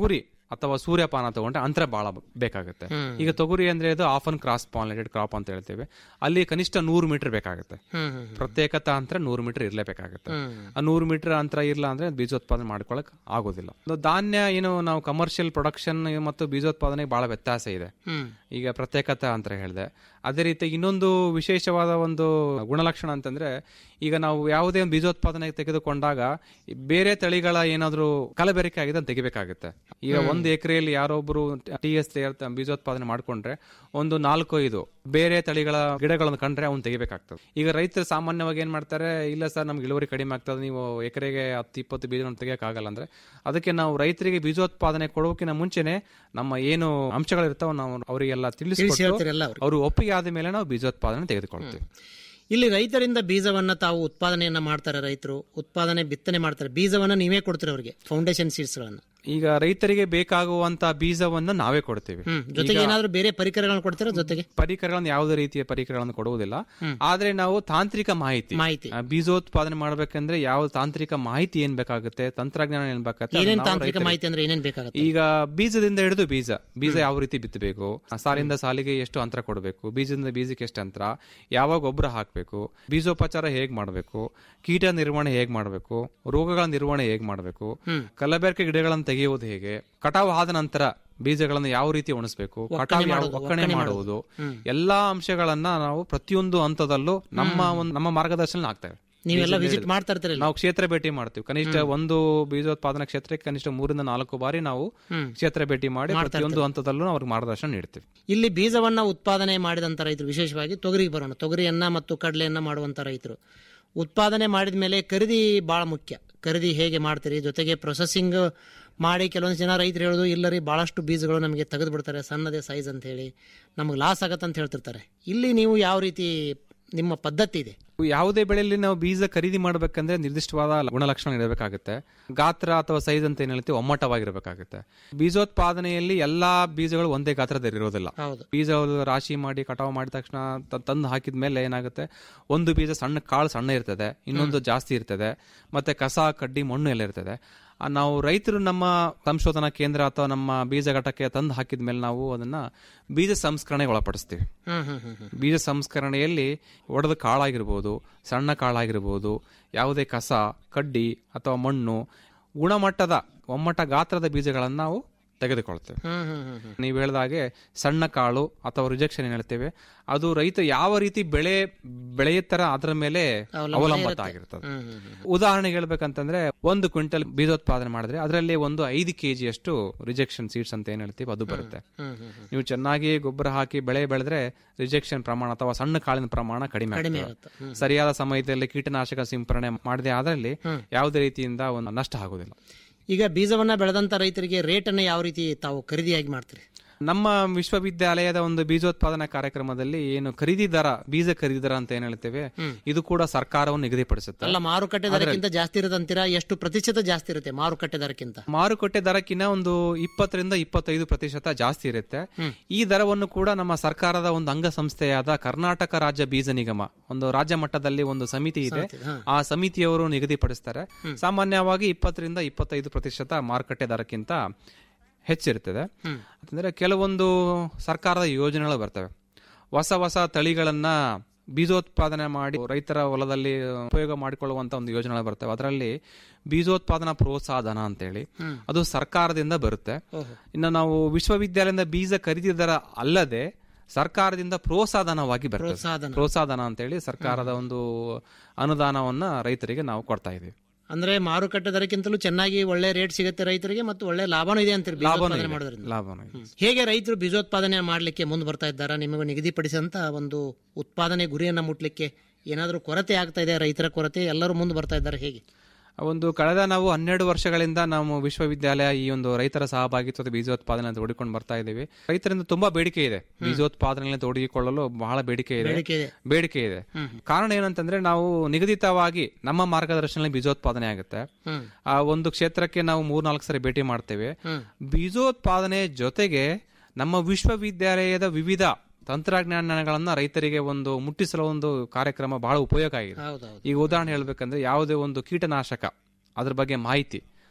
ಅಥವಾ ಸೂರ್ಯಪಾನ ತಗೊಂಡ್ರೆ ಅಂತರ ಬಹಳ ಬೇಕಾಗುತ್ತೆ ಹ್ಮ್. ಈಗ ತೊಗರಿ ಅಂದ್ರೆ ಅದು often cross pollinated crop ಅಂತ ಹೇಳ್ತೇವೆ ಅಲ್ಲಿ ಕನಿಷ್ಠ ನೂರು ಮೀಟರ್ ಬೇಕಾಗುತ್ತೆ ಹ್ಮ್, ಹ್ಮ್, ಹ್ಮ್. ಪ್ರತ್ಯೇಕತಾ ಅಂತರ ನೂರು ಮೀಟರ್ ಇರಲೇಬೇಕಾಗುತ್ತೆ ಹ್ಮ್. ಆ ನೂರು ಮೀಟರ್ ಅಂತರ ಇಲ್ಲ ಅಂದ್ರೆ ಬೀಜೋತ್ಪಾದನೆ ಮಾಡ್ಕೊಳಕ್ ಆಗೋದಿಲ್ಲ ಒಂದು ಧಾನ್ಯ ಏನು ನಾವು ಕಮರ್ಷಿಯಲ್ ಪ್ರೊಡಕ್ಷನ್ ಮತ್ತು ಬೀಜೋತ್ಪಾದನೆಗೆ ಬಹಳ ವ್ಯತ್ಯಾಸ ಇದೆ ಹ್ಮ್. ಈಗ ಪ್ರತ್ಯೇಕತೆ ಅಂತ ಹೇಳಿದೆ ಅದೇ ರೀತಿ ಇನ್ನೊಂದು ವಿಶೇಷವಾದ ಒಂದು ಗುಣಲಕ್ಷಣ ಅಂತಂದ್ರೆ ಈಗ ನಾವು ಯಾವುದೇ ಒಂದು ಬೀಜೋತ್ಪಾದನೆ ತೆಗೆದುಕೊಂಡಾಗ ಈ ಬೇರೆ ತಳಿಗಳ ಏನಾದರೂ ಕಲಬೆರಕೆ ಆಗಿದೆ ಅಂತ ತೆಗಿಬೇಕಾಗುತ್ತೆ ಈಗ ಹ್ಮ್. ಒಂದು ಎಕರೆಯಲ್ಲಿ ಯಾರೊಬ್ರು ಟಿ ಎಸ್ ಬೀಜೋತ್ಪಾದನೆ ಮಾಡ್ಕೊಂಡ್ರೆ ಒಂದು ನಾಲ್ಕು ಐದು ಬೇರೆ ತಳಿಗಳ ಗಿಡಗಳನ್ನು ಕಂಡ್ರೆ ಅವ್ನು ತೆಗಿಬೇಕಾಗ್ತದೆ ಈಗ ರೈತರು ಸಾಮಾನ್ಯವಾಗಿ ಏನ್ ಮಾಡ್ತಾರೆ ಇಲ್ಲ ಸರ್ ನಮ್ಗೆ ಇಳುವರಿ ಕಡಿಮೆ ಆಗ್ತದೆ ನೀವು ಎಕರೆಗೆ ಹತ್ತು ಇಪ್ಪತ್ತು ಬೀಜ ತೆಗಿಯೋಕ್ಕಾಗಲ್ಲ ಅಂದ್ರೆ ಅದಕ್ಕೆ ನಾವು ರೈತರಿಗೆ ಬೀಜೋತ್ಪಾದನೆ ಕೊಡೋಕಿನ ಮುಂಚೆನೆ ನಮ್ಮ ಏನು ಅಂಶಗಳಿರ್ತಾವ ನಾವು ಅವರಿಗೆಲ್ಲ ತಿಳಿಸಿ ತಿಳಿಸಿ ಹೇಳ್ತೀರಲ್ಲ ಅವ್ರಿಗೆ. ಅವರು ಒಪ್ಪಿಗೆ ಆದ ಮೇಲೆ ನಾವು ಬೀಜೋತ್ಪಾದನೆ ತೆಗೆದುಕೊಳ್ತೀವಿ ಇಲ್ಲಿ ರೈತರಿಂದ ಬೀಜವನ್ನ ತಾವು ಉತ್ಪಾದನೆಯನ್ನ ಮಾಡ್ತಾರೆ ರೈತರು ಉತ್ಪಾದನೆ ಬಿತ್ತನೆ ಮಾಡ್ತಾರೆ ಬೀಜವನ್ನ ನೀವೇ ಕೊಡ್ತೀರಿ ಅವರಿಗೆ ಫೌಂಡೇಶನ್ ಸೀಡ್ಸ್ಗಳನ್ನ ಈಗ ರೈತರಿಗೆ ಬೇಕಾಗುವಂತ ಬೀಜವನ್ನು ನಾವೇ ಕೊಡ್ತೀವಿ ಹ್ಮ್ ಜೊತೆಗೆ ಈಗ ಏನಾದ್ರು ಬೇರೆ ಪರಿಕರಗಳನ್ನ ಕೊಡ್ತೀರಾ ಜೊತೆಗೆ ಪರಿಕರಗಳನ್ನು ಯಾವುದೇ ರೀತಿಯ ಪರಿಕರಗಳನ್ನು ಕೊಡುವುದಿಲ್ಲ ಹ್ಮ್. ಆದ್ರೆ ನಾವು ತಾಂತ್ರಿಕ ಮಾಹಿತಿ ಮಾಹಿತಿ. ಆ, ಬೀಜೋತ್ಪಾದನೆ ಮಾಡಬೇಕಂದ್ರೆ ಯಾವ ತಾಂತ್ರಿಕ ಮಾಹಿತಿ ಏನ್ ಬೇಕಾಗುತ್ತೆ ತಂತ್ರಜ್ಞಾನ ಏನ್ ಬೇಕಾಗುತ್ತೆ ಏನೇನ್ ಅದನ್ನ ನಾವು ತಾಂತ್ರಿಕ ರೈತರಿಗೆ- ಮಾಹಿತಿ ಅಂದ್ರೆ ಏನೇನ್ ಬೇಕಾಗುತ್ತೆ ಈಗ ಬೀಜದಿಂದ ಹಿಡಿದು ಬೀಜ ಬೀಜ ಯಾವ ರೀತಿ ಬಿತ್ತಬೇಕು ಸಾಲಿಂದ ಸಾಲಿಗೆ ಎಷ್ಟು ಅಂತರ ಕೊಡಬೇಕು ಬೀಜದಿಂದ ಬೀಜಕ್ಕೆ ಎಷ್ಟು ಅಂತರ ಯಾವಾಗ ಗೊಬ್ಬರ ಹಾಕಬೇಕು ಬೀಜೋಪಚಾರ ಹೇಗ್ ಮಾಡಬೇಕು ಕೀಟ ನಿರ್ವಹಣೆ ಹೇಗ್ ಮಾಡಬೇಕು ರೋಗಗಳ ನಿರ್ವಹಣೆ ಹೇಗ್ ಮಾಡಬೇಕು ಹ್ಮ್. ಕಲಬೆರಕೆ ಗಿಡಗಳನ್ನು ತೆಗೆಯುವುದು ಹೇಗೆ ಕಟಾವು ಆದ ನಂತರ ಬೀಜಗಳನ್ನು ಯಾವ ರೀತಿ ಒಣಸ್ಬೇಕು ಕಟಾವು ಯಾವ ಮಾಡೋದು, ಒಕ್ಕಣೆ ಒಕ್ಕಣೆ ಮಾಡುವುದು ಹ್ಮ್. ಎಲ್ಲಾ ಅಂಶಗಳನ್ನ ನಾವು ಪ್ರತಿಯೊಂದು ಹಂತದಲ್ಲೂ ನಮ್ಮ ಒಂದು ನಮ್ಮ ಮಾರ್ಗದರ್ಶನ ಆಗ್ತೇವೆ ನೀವೆಲ್ಲ ಬೀಜದಿಂದ ವಿಸಿಟ್ ಹಿಡಿದು. ಮಾಡ್ತಾ ಇರ್ತೀರಲ್ಲ ನಾವು ಕ್ಷೇತ್ರ ಭೇಟಿ ಮಾಡ್ತೀವಿ ಕನಿಷ್ಠ ಹ್ಮ್. ಒಂದು ಬೀಜೋತ್ಪಾದನಾ ಕ್ಷೇತ್ರಕ್ಕೆ ಕನಿಷ್ಠ ಮೂರಿಂದ ನಾಲ್ಕು ಬಾರಿ ನಾವು ಹ್ಮ್. ಕ್ಷೇತ್ರ ಭೇಟಿ ಮಾಡಿ ಮಾಡ್ತಾ ಪ್ರತಿಯೊಂದು ಇರ್ತೀವಿ. ಹಂತದಲ್ಲೂ ಅವ್ರಿಗೆ ಮಾರ್ಗದರ್ಶನ ನೀಡ್ತೀವಿ ಇಲ್ಲಿ ಬೀಜವನ್ನ ಉತ್ಪಾದನೆ ಮಾಡಿದಂತ ರೈತರು ವಿಶೇಷವಾಗಿ ತೊಗರಿಗೆ ಬರೋಣ ತೊಗರಿಯನ್ನ ಮತ್ತು ಕಡಲೆಯನ್ನ ಮಾಡುವಂತ ರೈತರು ಉತ್ಪಾದನೆ ಮಾಡಿದ ಮೇಲೆ ಖರೀದಿ ಬಹಳ ಮುಖ್ಯ ಖರೀದಿ ಹೇಗೆ ಮಾಡ್ತೀರಿ ಜೊತೆಗೆ ಪ್ರೊಸೆಸಿಂಗ್ ಮಾಡಿ ಕೆಲವೊಂದು ಜನ ರೈತರು ಹೇಳೋದು ಇಲ್ಲ ರೀ ಭಾಳಷ್ಟು ಬೀಜಗಳು ನಮಗೆ ತೆಗೆದು ಬಿಡ್ತಾರೆ ಸಣ್ಣದೇ ಸೈಜ್ ಅಂತ ಹೇಳಿ ನಮಗೆ ಲಾಸ್ ಆಗತ್ತೆ ಅಂತ ಹೇಳ್ತಿರ್ತಾರೆ ಇಲ್ಲಿ ನೀವು ಯಾವ ರೀತಿ ನಿಮ್ಮ ಪದ್ಧತಿ ಇದೆ ಯಾವುದೇ ಬೆಳೆಯಲ್ಲಿ ನಾವು ಬೀಜ ಖರೀದಿ ಮಾಡಬೇಕಂದ್ರೆ ನಿರ್ದಿಷ್ಟವಾದ ಗುಣಲಕ್ಷಣ ಇರಬೇಕಾಗುತ್ತೆ ಗಾತ್ರ ಅಥವಾ ಸೈಜ್ ಅಂತ ಏನ್ ಹೇಳ್ತೀವಿ ಒಮ್ಮಟವಾಗಿರಬೇಕಾಗುತ್ತೆ ಬೀಜೋತ್ಪಾದನೆಯಲ್ಲಿ ಎಲ್ಲಾ ಬೀಜಗಳು ಒಂದೇ ಗಾತ್ರದಲ್ಲಿ ಇರೋದಿಲ್ಲ ಹೌದು. ಬೀಜ ರಾಶಿ ಮಾಡಿ ಕಟಾವು ಮಾಡಿದ ತಕ್ಷಣ ತ- ತಂದು ಹಾಕಿದ ಮೇಲೆ ಏನಾಗುತ್ತೆ ಒಂದು ಬೀಜ ಸಣ್ಣ ಕಾಳು ಸಣ್ಣ ಇರ್ತದೆ ಇನ್ನೊಂದು ಜಾಸ್ತಿ ಇರ್ತದೆ ಮತ್ತೆ ಕಸ ಕಡ್ಡಿ ಮಣ್ಣು ಎಲ್ಲ ಇರ್ತದೆ ಆ, ನಾವು ರೈತರು ನಮ್ಮ ಸಂಶೋಧನಾ ಕೇಂದ್ರ ಅಥವಾ ನಮ್ಮ ಬೀಜ ಘಟಕ್ಕೆ ತಂದು ಹಾಕಿದ ಮೇಲೆ ನಾವು ಅದನ್ನ ಬೀಜ ಸಂಸ್ಕರಣೆಗೆ ಒಳಪಡಿಸ್ತೀವಿ ಹ್ಮ್ ಹ್ಮ್ ಹ್ಮ್ ಹ್ಮ್. ಬೀಜ ಸಂಸ್ಕರಣೆಯಲ್ಲಿ ಒಡೆದ ಕಾಳಾಗಿರ್ಬೋದು ಸಣ್ಣ ಕಾಳಾಗಿರ್ಬೋದು ಯಾವುದೇ ಕಸ ಕಡ್ಡಿ ಅಥವಾ ಮಣ್ಣು ಗುಣಮಟ್ಟದ ಒಮ್ಮಟ ಗಾತ್ರದ ಬೀಜಗಳನ್ನು ನಾವು ತೆಗೆದುಕೊಳ್ತೇವೆ ಹ್ಮ್ ಹ್ಮ್ ಹ್ಮ್ ಹ್ಮ್. ನೀವು ಹೇಳಿದ ಹಾಗೆ ಸಣ್ಣ ಕಾಳು ಅಥವಾ ರಿಜೆಕ್ಷನ್ ಏನ್ ಹೇಳ್ತೇವೆ ಅದು ರೈತ ಯಾವ ರೀತಿ ಬೆಳೆ ಬೆಳೆಯುತ್ತರ ಅದರ ಮೇಲೆ ಅವಲಂಬನೆ ಅವಲಂಬಿತ ಇರುತ್ತೆ. ಆಗಿರ್ತದೆ ಹ್ಮ್ ಹ್ಮ್ ಹ್ಮ್. ಉದಾಹರಣೆಗೆ ಹೇಳ್ಬೇಕಂತಂದ್ರೆ ಒಂದು ಕ್ವಿಂಟಲ್ ಬೀಜೋತ್ಪಾದನೆ ಮಾಡಿದ್ರೆ ಅದರಲ್ಲಿ ಒಂದು ಐದು ಕೆಜಿ ಅಷ್ಟು ರಿಜೆಕ್ಷನ್ ಸೀಡ್ಸ್ ಅಂತ ಏನ್ ಹೇಳ್ತೀವಿ ಅದು ಬರುತ್ತೆ ಹ್ಮ್ ಹ್ಮ್ ಹ್ಮ್. ನೀವು ಚೆನ್ನಾಗಿ ಗೊಬ್ಬರ ಹಾಕಿ ಬೆಳೆ ಬೆಳೆದ್ರೆ ರಿಜೆಕ್ಷನ್ ಪ್ರಮಾಣ ಅಥವಾ ಸಣ್ಣ ಕಾಳಿನ ಪ್ರಮಾಣ ಕಡಿಮೆ ಕಡಿಮೆ ಆಗ್ತದೆ. ಆಗುತ್ತೆ. ಹ್ಮ್. ಸರಿಯಾದ ಸಮಯದಲ್ಲಿ ಕೀಟನಾಶಕ ಸಿಂಪರಣೆ ಮಾಡದೆ ಆದಲ್ಲಿ ಹ್ಮ್. ಯಾವುದೇ ರೀತಿಯಿಂದ ಒಂದು ನಷ್ಟ ಆಗುದಿಲ್ಲ ಈಗ ಬೀಜವನ್ನ ಬೆಳೆದಂತ ರೈತರಿಗೆ ರೇಟ್ ಅನ್ನ ಯಾವ ರೀತಿ ತಾವು ಖರೀದಿಯಾಗಿ ಮಾಡ್ತೀರಿ ನಮ್ಮ ವಿಶ್ವವಿದ್ಯಾಲಯದ ಒಂದು ಬೀಜೋತ್ಪಾದನಾ ಕಾರ್ಯಕ್ರಮದಲ್ಲಿ ಏನು ಖರೀದಿ ದರ ಬೀಜ ಖರೀದಿ ದರ ಅಂತ ಏನ್ ಹೇಳ್ತೇವೆ ಹ್ಮ್. ಇದು ಕೂಡ ಸರ್ಕಾರವನ್ನು ನಿಗದಿಪಡಿಸುತ್ತೆ ಅಲ್ಲ ಮಾರುಕಟ್ಟೆ ದರಕ್ಕಿಂತ ಜಾಸ್ತಿ ಇರೋದಂತೀರಾ ಎಷ್ಟು ಪ್ರತಿಶತ ಜಾಸ್ತಿ ಇರುತ್ತೆ ಮಾರುಕಟ್ಟೆ ದರಕ್ಕಿಂತ ಮಾರುಕಟ್ಟೆ ದರಕ್ಕಿಂತ ಒಂದು ಇಪ್ಪತ್ತರಿಂದ ಇಪ್ಪತ್ತೈದು ಪ್ರತಿಶತ ಜಾಸ್ತಿ ಇರುತ್ತೆ ಹ್ಮ್. ಈ ದರವನ್ನು ಕೂಡ ನಮ್ಮ ಸರ್ಕಾರದ ಒಂದು ಅಂಗಸಂಸ್ಥೆಯಾದ ಕರ್ನಾಟಕ ರಾಜ್ಯ ಬೀಜ ನಿಗಮ ಒಂದು ರಾಜ್ಯ ಮಟ್ಟದಲ್ಲಿ ಒಂದು ಸಮಿತಿ ಇದೆ ಸಮಿತಿ, ಹಾ. ಆ ಸಮಿತಿಯವರು ನಿಗದಿಪಡಿಸ್ತಾರೆ ಹ್ಮ್. ಸಾಮಾನ್ಯವಾಗಿ ಇಪ್ಪತ್ತರಿಂದ ಇಪ್ಪತ್ತೈದು ಪ್ರತಿಶತ ಮಾರುಕಟ್ಟೆ ದರಕ್ಕಿಂತ ಹೆಚ್ಚಿರ್ತದೆ ಹ್ಮ್. ಅಂತಂದ್ರೆ ಕೆಲವೊಂದು ಸರ್ಕಾರದ ಯೋಜನೆಗಳು ಬರ್ತವೆ ಹೊಸ ಹೊಸ ತಳಿಗಳನ್ನ ಬೀಜೋತ್ಪಾದನೆ ಮಾಡಿ ರೈತರ ಹೊಲದಲ್ಲಿ ಉಪಯೋಗ ಮಾಡಿಕೊಳ್ಳುವಂತ ಒಂದು ಯೋಜನೆಗಳು ಬರ್ತವೆ ಅದರಲ್ಲಿ ಬೀಜೋತ್ಪಾದನಾ ಪ್ರೋತ್ಸಾಹ ಧನ ಅಂತೇಳಿ ಹ್ಮ್. ಅದು ಸರ್ಕಾರದಿಂದ ಬರುತ್ತೆ ಓಹೋ. ಇನ್ನು ನಾವು ವಿಶ್ವವಿದ್ಯಾಲಯದಿಂದ ಬೀಜ ಖರೀದಿದರ ಅಲ್ಲದೆ ಸರ್ಕಾರದಿಂದ ಪ್ರೋತ್ಸಾಹಧನವಾಗಿ ಬರ್ತದೆ ಪ್ರೋತ್ಸಾಹಧನ. ಪ್ರೋತ್ಸಾಹಧನ ಅಂತೇಳಿ ಸರ್ಕಾರದ ಒಂದು ಅನುದಾನವನ್ನ ರೈತರಿಗೆ ನಾವು ಕೊಡ್ತಾ ಇದೀವಿ ಅಂದ್ರೆ ಮಾರುಕಟ್ಟೆ ದರಕ್ಕಿಂತಲೂ ಚೆನ್ನಾಗಿ ಒಳ್ಳೆ ರೇಟ್ ಸಿಗುತ್ತೆ ರೈತರಿಗೆ ಮತ್ತು ಒಳ್ಳೆ ಲಾಭನೂ ಇದೆ ಅಂತೀರಿ ಲಾಭನೂ ಬೀಜೋತ್ಪಾದನೆ ಇದೆ. ಮಾಡೋದ್ರಿಂದ ಲಾಭನೂ ಇದೆ. ಹೇಗೆ ರೈತರು ಬೀಜೋತ್ಪಾದನೆ ಮಾಡಲಿಕ್ಕೆ ಮುಂದೆ ಬರ್ತಾ ಇದ್ದಾರಾ ನಿಮಗೆ ನಿಗದಿಪಡಿಸಿದಂತ ಒಂದು ಉತ್ಪಾದನೆ ಗುರಿಯನ್ನ ಮುಟ್ಲಿಕ್ಕೆ ಏನಾದರೂ ಕೊರತೆ ಆಗ್ತಾ ಇದೆ ರೈತರ ಕೊರತೆ ಎಲ್ಲರೂ ಮುಂದೆ ಬರ್ತಾ ಇದ್ದಾರೆ ಹೇಗೆ ಒಂದು ಕಳೆದ ನಾವು ಹನ್ನೆರಡು ವರ್ಷಗಳಿಂದ ನಾವು ವಿಶ್ವವಿದ್ಯಾಲಯ ಈ ಒಂದು ರೈತರ ಸಹಭಾಗಿತ್ವದ ಬೀಜೋತ್ಪಾದನೆ ತೋಡಿಕೊಂಡು ಬರ್ತಾ ಇದ್ದೀವಿ ರೈತರಿಂದ ತುಂಬಾ ಬೇಡಿಕೆ ಇದೆ ಬೀಜೋತ್ಪಾದನೆಯಲ್ಲಿ ತೊಡಗಿಕೊಳ್ಳಲು ಬಹಳ ಬೇಡಿಕೆ ಇದೆ ಬೇಡಿಕೆ ಇದೆ. ಬೇಡಿಕೆ ಇದೆ ಹ್ಮ್. ಕಾರಣ ಏನಂತಂದ್ರೆ ನಾವು ನಿಗದಿತವಾಗಿ ನಮ್ಮ ಮಾರ್ಗದರ್ಶನದಲ್ಲಿ ಬೀಜೋತ್ಪಾದನೆ ಆಗುತ್ತೆ ಹ್ಮ್. ಆ ಒಂದು ಕ್ಷೇತ್ರಕ್ಕೆ ನಾವು ಮೂರ್ನಾಲ್ಕು ಸರಿ ಭೇಟಿ ಮಾಡ್ತೇವೆ ಹ್ಮ್. ಬೀಜೋತ್ಪಾದನೆ ಜೊತೆಗೆ ನಮ್ಮ ವಿಶ್ವವಿದ್ಯಾಲಯದ ವಿವಿಧ ತಂತ್ರಜ್ಞಾನಗಳನ್ನ ರೈತರಿಗೆ ಒಂದು ಮುಟ್ಟಿಸಲು ಒಂದು ಕಾರ್ಯಕ್ರಮ ಬಹಳ ಉಪಯೋಗ ಆಗಿದೆ ಹೌದೌದು ಈಗ ಉದಾಹರಣೆ ಹೇಳ್ಬೇಕಂದ್ರೆ ಯಾವುದೇ ಒಂದು ಕೀಟನಾಶಕ ಅದ್ರ ಬಗ್ಗೆ ಮಾಹಿತಿ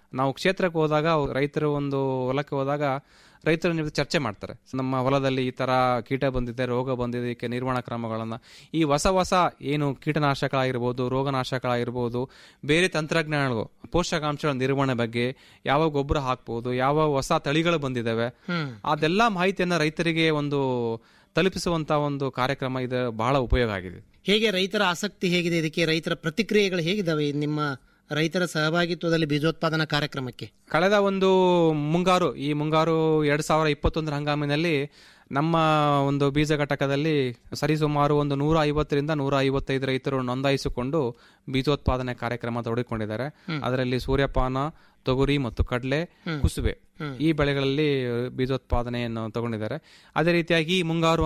ನಾವು ಕ್ಷೇತ್ರಕ್ಕೆ ಹೋದಾಗ ಅವ್ರು ರೈತರು ಒಂದು ಹೊಲಕ್ಕೆ ಹೋದಾಗ ರೈತರ ಜೊತೆ ಚರ್ಚೆ ಮಾಡ್ತಾರೆ ನಮ್ಮ ಹೊಲದಲ್ಲಿ ಈ ತರ ಕೀಟ ಬಂದಿದೆ ರೋಗ ಬಂದಿದೆ ಇದಕ್ಕೆ ನಿರ್ವಹಣಾ ಕ್ರಮಗಳನ್ನ ಈ ಹೊಸ ಹೊಸ ಏನು ಕೀಟನಾಶಕಗಳಾಗಿರ್ಬೋದು ರೋಗನಾಶಕಗಳಾಗಿರ್ಬೋದು ಬೇರೆ ತಂತ್ರಜ್ಞಾನಗಳು ಪೋಷಕಾಂಶಗಳ ನಿರ್ವಹಣೆ ಬಗ್ಗೆ ಯಾವ ಗೊಬ್ಬರ ಹಾಕ್ಬೋದು ಯಾವ ಹೊಸ ತಳಿಗಳು ಬಂದಿದ್ದಾವೆ ಹ್ಮ್. ಅದೆಲ್ಲ ಮಾಹಿತಿಯನ್ನ ರೈತರಿಗೆ ಒಂದು ತಲುಪಿಸುವಂತ ಒಂದು ಕಾರ್ಯಕ್ರಮ ಇದು ಬಹಳ ಉಪಯೋಗ ಆಗಿದೆ ಹೇಗೆ ರೈತರ ಆಸಕ್ತಿ ಹೇಗಿದೆ ಇದಕ್ಕೆ ರೈತರ ಪ್ರತಿಕ್ರಿಯೆಗಳು ಹೇಗಿದಾವೆ ನಿಮ್ಮ ರೈತರ ಸಹಭಾಗಿತ್ವದಲ್ಲಿ ಬೀಜೋತ್ಪಾದನಾ ಕಾರ್ಯಕ್ರಮಕ್ಕೆ ಕಳೆದ ಒಂದು ಮುಂಗಾರು ಈ ಮುಂಗಾರು ಎರಡ್ ಸಾವಿರ ಇಪ್ಪತ್ತೊಂದರ ಹಂಗಾಮಿನಲ್ಲಿ ನಮ್ಮ ಒಂದು ಬೀಜ ಘಟಕದಲ್ಲಿ ಸರಿಸುಮಾರು ಒಂದು ನೂರ ಐವತ್ತರಿಂದ ನೂರ ಐವತ್ತೈದು ರೈತರು ನೋಂದಾಯಿಸಿಕೊಂಡು ಬೀಜೋತ್ಪಾದನೆ ಕಾರ್ಯಕ್ರಮ ತೊಡಗಿಕೊಂಡಿದ್ದಾರೆ ಹ್ಮ್. ಅದರಲ್ಲಿ ಸೂರ್ಯಪಾನ ತೊಗರಿ ಮತ್ತು ಕಡಲೆ ಹ್ಮ್. ಕುಸುಬೆ ಹ್ಮ್. ಈ ಬೆಳೆಗಳಲ್ಲಿ ಬೀಜೋತ್ಪಾದನೆಯನ್ನು ತಗೊಂಡಿದ್ದಾರೆ ಅದೇ ರೀತಿಯಾಗಿ ಈ ಮುಂಗಾರು